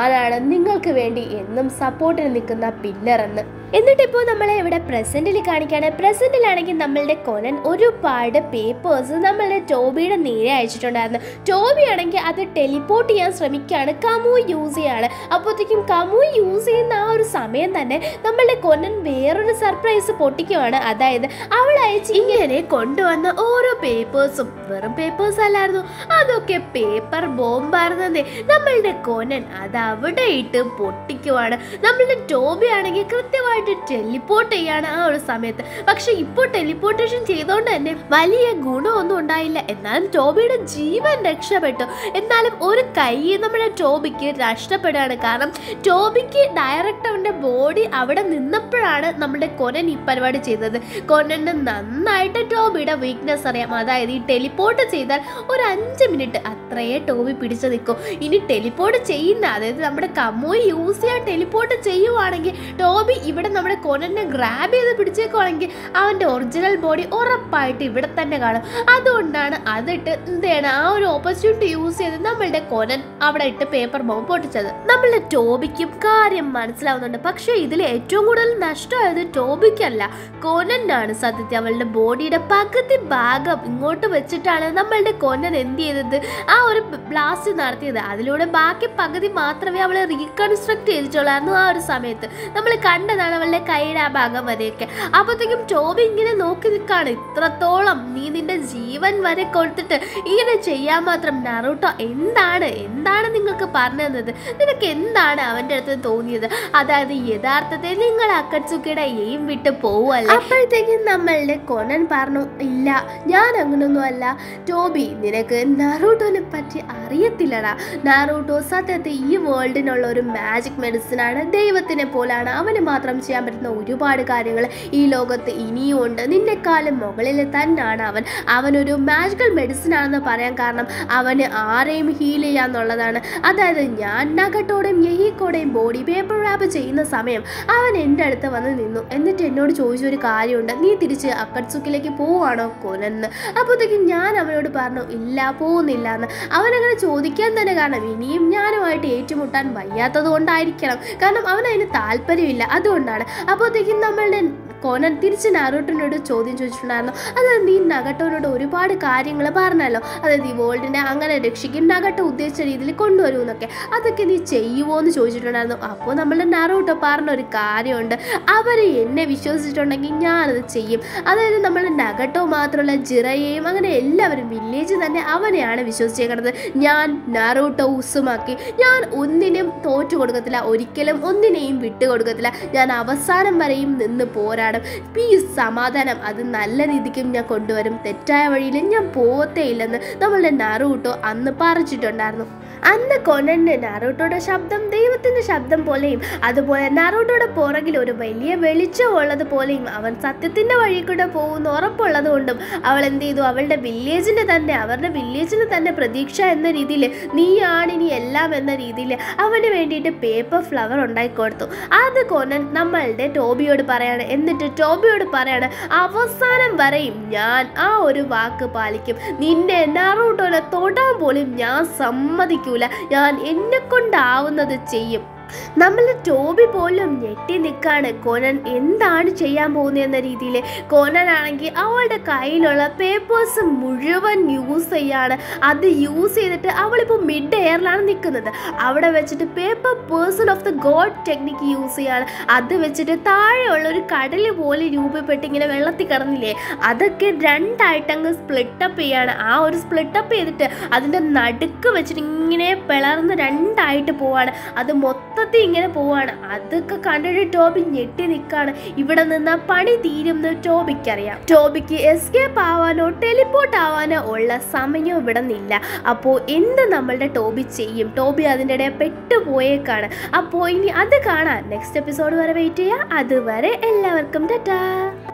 ഞാനാണ് നിങ്ങൾക്ക് വേണ്ടി എന്നും സപ്പോർട്ടിന് നിൽക്കുന്ന പില്ലർ എന്ന് എന്നിട്ട് ഇപ്പോൾ നമ്മളെ ഇവിടെ പ്രസന്റിൽ കാണിക്കുകയാണ് പ്രസന്റിലാണെങ്കിൽ നമ്മളുടെ കൊനൻ ഒരുപാട് പേപ്പേഴ്സ് നമ്മളുടെ ടോബിയുടെ നേരെ അയച്ചിട്ടുണ്ടായിരുന്നു ടോബി ആണെങ്കിൽ അത് ടെലിപ്പോർട്ട് ചെയ്യാൻ ശ്രമിക്കുകയാണ് കമു യൂസ് ചെയ്യാണ് അപ്പോഴത്തേക്കും കമു യൂസ് ചെയ്യുന്ന ആ ഒരു സമയം തന്നെ നമ്മളുടെ കൊനൻ വേറൊരു സർപ്രൈസ് പൊട്ടിക്കുവാണ് അതായത് അവൾ അയച്ച് ഇങ്ങനെ കൊണ്ടുവന്ന ഓരോ പേപ്പേഴ്സും വെറും പേപ്പേഴ്സ് അല്ലായിരുന്നു അതൊക്കെ പേപ്പർ ബോംബായിരുന്നേ നമ്മളുടെ കൊനൻ അത് അവിടെ ഇട്ട് പൊട്ടിക്കുവാണ് നമ്മളുടെ ടോബി ആണെങ്കിൽ കൃത്യമായിട്ട് ടെലിപ്പോർട്ട് ചെയ്യാണ് ആ ഒരു സമയത്ത് പക്ഷെ ഇപ്പോൾ ടെലിപ്പോർട്ടേഷൻ ചെയ്തുകൊണ്ട് തന്നെ വലിയ ഗുണമൊന്നും ഉണ്ടായില്ല എന്നാലും ടോബിയുടെ ജീവൻ രക്ഷപ്പെട്ടു എന്നാലും ഒരു കൈ നമ്മുടെ ടോബിക്ക് നഷ്ടപ്പെടുകയാണ് കാരണം ടോബിക്ക് ഡയറക്റ്റ് അവൻ്റെ ബോഡി അവിടെ നിന്നപ്പോഴാണ് നമ്മുടെ കൊനൻ ഈ പരിപാടി ചെയ്തത് കൊനന് നന്നായിട്ട് ടോബിയുടെ വീക്ക്നെസ് അറിയാം അതായത് ഈ ടെലിപ്പോർട്ട് ചെയ്താൽ ഒരു അഞ്ച് മിനിറ്റ് അത്രയേ ടോബി പിടിച്ചു നിൽക്കും ഇനി ടെലിപ്പോർട്ട് ചെയ്യുന്ന അതായത് നമ്മുടെ കമ്മോയി യൂസ് ചെയ്യാൻ ടെലിപ്പോർട്ട് ചെയ്യുവാണെങ്കിൽ ടോബി ഇവിടെ നമ്മുടെ കൊനനെ ഗ്രാബ് ചെയ്ത് പിടിച്ചേക്കുവാണെങ്കിൽ അവൻ്റെ ഒറിജിനൽ ബോഡി ഉറപ്പായിട്ട് ഇവിടെ തന്നെ കാണും അതുകൊണ്ടാണ് അതിട്ട് എന്ത് ചെയ്യണം ആ ഒരു ഓപ്പർച്യൂണിറ്റി യൂസ് ചെയ്ത് നമ്മളുടെ കൊനൻ അവിടെ ഇട്ട് പേപ്പർ ബോംബ് പൊട്ടിച്ചത് നമ്മളുടെ ടോബിക്കും കാര്യം മനസ്സിലാവുന്നുണ്ട് പക്ഷേ ഇതിൽ ഏറ്റവും കൂടുതൽ നഷ്ടമായത് ടോബിക്കല്ല കൊനനാണ് സത്യത്തിൽ അവളുടെ ബോഡിയുടെ പകുതി ഭാഗം ഇങ്ങോട്ട് വെച്ചിട്ടാണ് നമ്മളുടെ കൊനൻ എന്ത് ചെയ്തത് ആ ഒരു ബ്ലാസ്റ്റ് നടത്തിയത് അതിലൂടെ ബാക്കി പകുതി മാത്രമേ അവളെ റീകൺസ്ട്രക്ട് ചെയ്തിട്ടുള്ളായിരുന്നു ആ ഒരു സമയത്ത് നമ്മൾ കണ്ടതാണ് അവളുടെ കൈയുടെ ആ ഭാഗം വരെയൊക്കെ അപ്പോഴത്തേക്കും ടോബി ഇങ്ങനെ നോക്കി നിൽക്കാണ് ഇത്രത്തോളം നീ നിന്റെ ജീവൻ വരെ കൊടുത്തിട്ട് ഇങ്ങനെ ചെയ്യാൻ മാത്രം നറൂട്ടോ എന്താണ് എന്താണ് നിങ്ങൾക്ക് പറഞ്ഞു തന്നത് നിനക്ക് എന്താണ് അവൻ്റെ അടുത്ത് തോന്നിയത് അതായത് യഥാർത്ഥത്തിൽ നിങ്ങൾ അക്കട്സുക്കിയുടെ എയിം വിട്ട് പോവല്ലേ അപ്പോഴത്തേക്കും നമ്മളുടെ കൊനൻ പറഞ്ഞു ഇല്ല ഞാൻ അങ്ങനൊന്നും അല്ല ടോബി നിനക്ക് നറൂട്ടോനെ പറ്റി അറിയത്തില്ലടാ നാറൂട്ടോ സത്യത്തിൽ ഈ വേൾഡിനുള്ള ഒരു മാജിക് മെഡിസിൻ ആണ് ദൈവത്തിനെ പോലാണ് അവന് മാത്രം ചെയ്യാൻ പറ്റുന്ന ഒരുപാട് കാര്യങ്ങൾ ഈ ലോകത്ത് ഇനിയും ഉണ്ട് നിന്നെക്കാളും മുകളിൽ തന്നെയാണ് അവൻ അവനൊരു മാജിക്കൽ മെഡിസിൻ ആണെന്ന് പറയാൻ കാരണം അവന് ആരെയും ഹീൽ ചെയ്യാന്നുള്ളതാണ് അതായത് ഞാൻ നഗട്ടോടെയും യഹീക്കോടെയും ബോഡി പേപ്പർ റാപ്പ് ചെയ്യുന്ന സമയം അവൻ എൻ്റെ അടുത്ത് വന്ന് നിന്നു എന്നിട്ട് എന്നോട് ചോദിച്ചൊരു കാര്യമുണ്ട് നീ തിരിച്ച് അക്കട്സുക്കിലേക്ക് പോവാണോ കൊനെന്ന് അപ്പോഴത്തേക്കും ഞാൻ അവനോട് പറഞ്ഞു ഇല്ല പോകുന്നില്ല എന്ന് അവനങ്ങനെ ചോദിക്കാൻ തന്നെ കാരണം ഇനിയും ഞാനുമായിട്ട് ഏറ്റുമുട്ടാൻ വയ്യാത്തത് കൊണ്ടായിരിക്കണം കാരണം അവൻ അതിന് താല്പര്യമില്ല അതുകൊണ്ടാണ് അപ്പോഴത്തേക്കും നമ്മളുടെ കോനൻ തിരിച്ച് നാറൂട്ടിനോട് ചോദ്യം ചോദിച്ചിട്ടുണ്ടായിരുന്നു അത് നീ നഗട്ടോനോട് ഒരുപാട് കാര്യങ്ങൾ പറഞ്ഞല്ലോ അതായത് ഈ വേൾഡിനെ അങ്ങനെ രക്ഷിക്കും നഗട്ടോ ഉദ്ദേശിച്ച രീതിയിൽ കൊണ്ടുവരും എന്നൊക്കെ അതൊക്കെ നീ ചെയ്യുമോ എന്ന് ചോദിച്ചിട്ടുണ്ടായിരുന്നു അപ്പോൾ നമ്മളുടെ നാറൂട്ടോ പറഞ്ഞ ഒരു കാര്യമുണ്ട് അവർ എന്നെ വിശ്വസിച്ചിട്ടുണ്ടെങ്കിൽ ഞാനത് ചെയ്യും അതായത് നമ്മൾ നഗട്ടോ മാത്രമല്ല ജിറയെയും അങ്ങനെ എല്ലാവരും വില്ലേജ് തന്നെ അവനെയാണ് വിശ്വസിച്ചേക്കുന്നത് ഞാൻ നാറൂട്ടോ ഉസുമാക്കി ഞാൻ ഒന്നിനും തോറ്റു കൊടുക്കത്തില്ല ഒരിക്കലും ഒന്നിനെയും വിട്ടുകൊടുക്കത്തില്ല ഞാൻ അവസാനം വരെയും നിന്ന് പോരാടും പീസ് സമാധാനം അത് നല്ല രീതിക്കും ഞാൻ കൊണ്ടുവരും തെറ്റായ വഴിയിൽ ഞാൻ പോവത്തേ ഇല്ലെന്ന് നമ്മളുടെ നാറൂട്ടോ അന്ന് പറിച്ചിട്ടുണ്ടായിരുന്നു അന്ന് കൊനന്റെ നാറൂട്ടോയുടെ ശബ്ദം ദൈവത്തിന്റെ ശബ്ദം പോലെയും അതുപോലെ നാറൂട്ടോയുടെ പുറകിൽ ഒരു വലിയ വെളിച്ചം ഉള്ളത് പോലെയും അവൻ സത്യത്തിന്റെ വഴി കൂടെ പോകുന്ന ഉറപ്പുള്ളത് കൊണ്ടും അവൾ എന്ത് ചെയ്തു അവളുടെ വില്ലേജിന് തന്നെ അവരുടെ വില്ലേജിന് തന്നെ പ്രതീക്ഷ എന്ന രീതിയിൽ നീയാണ് ഇനി എല്ലാം എന്ന രീതിയിൽ അവന് വേണ്ടിയിട്ട് പേപ്പർ ഫ്ലവർ ഉണ്ടാക്കി കൊടുത്തു അത് കൊനൻ നമ്മളുടെ ടോബിയോട് പറയാണ് എന്നിട്ട് ടോബിയോട് പറയാണ് അവസാനം വരെയും ഞാൻ ആ ഒരു വാക്ക് പാലിക്കും നിന്നെ നാറൂട്ടോനെ തൊടാൻ പോലും ഞാൻ സമ്മതിക്കൂല ഞാൻ എന്നെ കൊണ്ടാവുന്നത് ചെയ്യും നമ്മൾ ടോബി പോലും ഞെട്ടി നിൽക്കാണ് കോനൻ എന്താണ് ചെയ്യാൻ പോകുന്നതെന്ന രീതിയിൽ കോനൻ ആണെങ്കിൽ അവളുടെ കയ്യിലുള്ള പേപ്പേഴ്സ് മുഴുവൻ യൂസ് ചെയ്യാണ് അത് യൂസ് ചെയ്തിട്ട് അവളിപ്പോൾ മിഡ് എയറിലാണ് നിൽക്കുന്നത് അവിടെ വെച്ചിട്ട് paper person of the god technique use ചെയ്യാണ് അത് വെച്ചിട്ട് താഴെയുള്ള ഒരു കടൽ പോലെ രൂപപ്പെട്ട് ഇങ്ങനെ വെള്ളത്തിൽ കിടന്നില്ലേ അതൊക്കെ രണ്ടായിട്ട് അങ്ങ് സ്പ്ലിട്ടപ്പ് ചെയ്യാണ് ആ ഒരു സ്പ്ലിട്ടപ്പ് ചെയ്തിട്ട് അതിൻ്റെ നടുക്ക് വെച്ചിട്ട് ഇങ്ങനെ പിളർന്ന് രണ്ടായിട്ട് പോവാണ് അത് മൊത്തത്തിൽ ഇങ്ങനെ പോവാണ് അതൊക്കെ കണ്ടിട്ട് ടോബി ഞെട്ടി നിൽക്കാണ് ഇവിടെ നിന്ന് പണി തീരുമെന്ന് ടോബിക്കറിയാം ടോബിക്ക് എസ്കേപ്പ് ആവാനോ ടെലിപ്പോർട്ട് ആവാനോ ഉള്ള സമയം ഇവിടെ നിന്നില്ല അപ്പോൾ എന്ത് നമ്മളുടെ ടോബി ചെയ്യും ടോബി അതിൻ്റെ ഇടയിൽ പെട്ടുപോയേക്കാണ് അപ്പോൾ ഇനി അത് കാണാൻ നെക്സ്റ്റ് എപ്പിസോഡ് വരെ വെയിറ്റ് ചെയ്യുക അതുവരെ എല്ലാവർക്കും ടാറ്റാ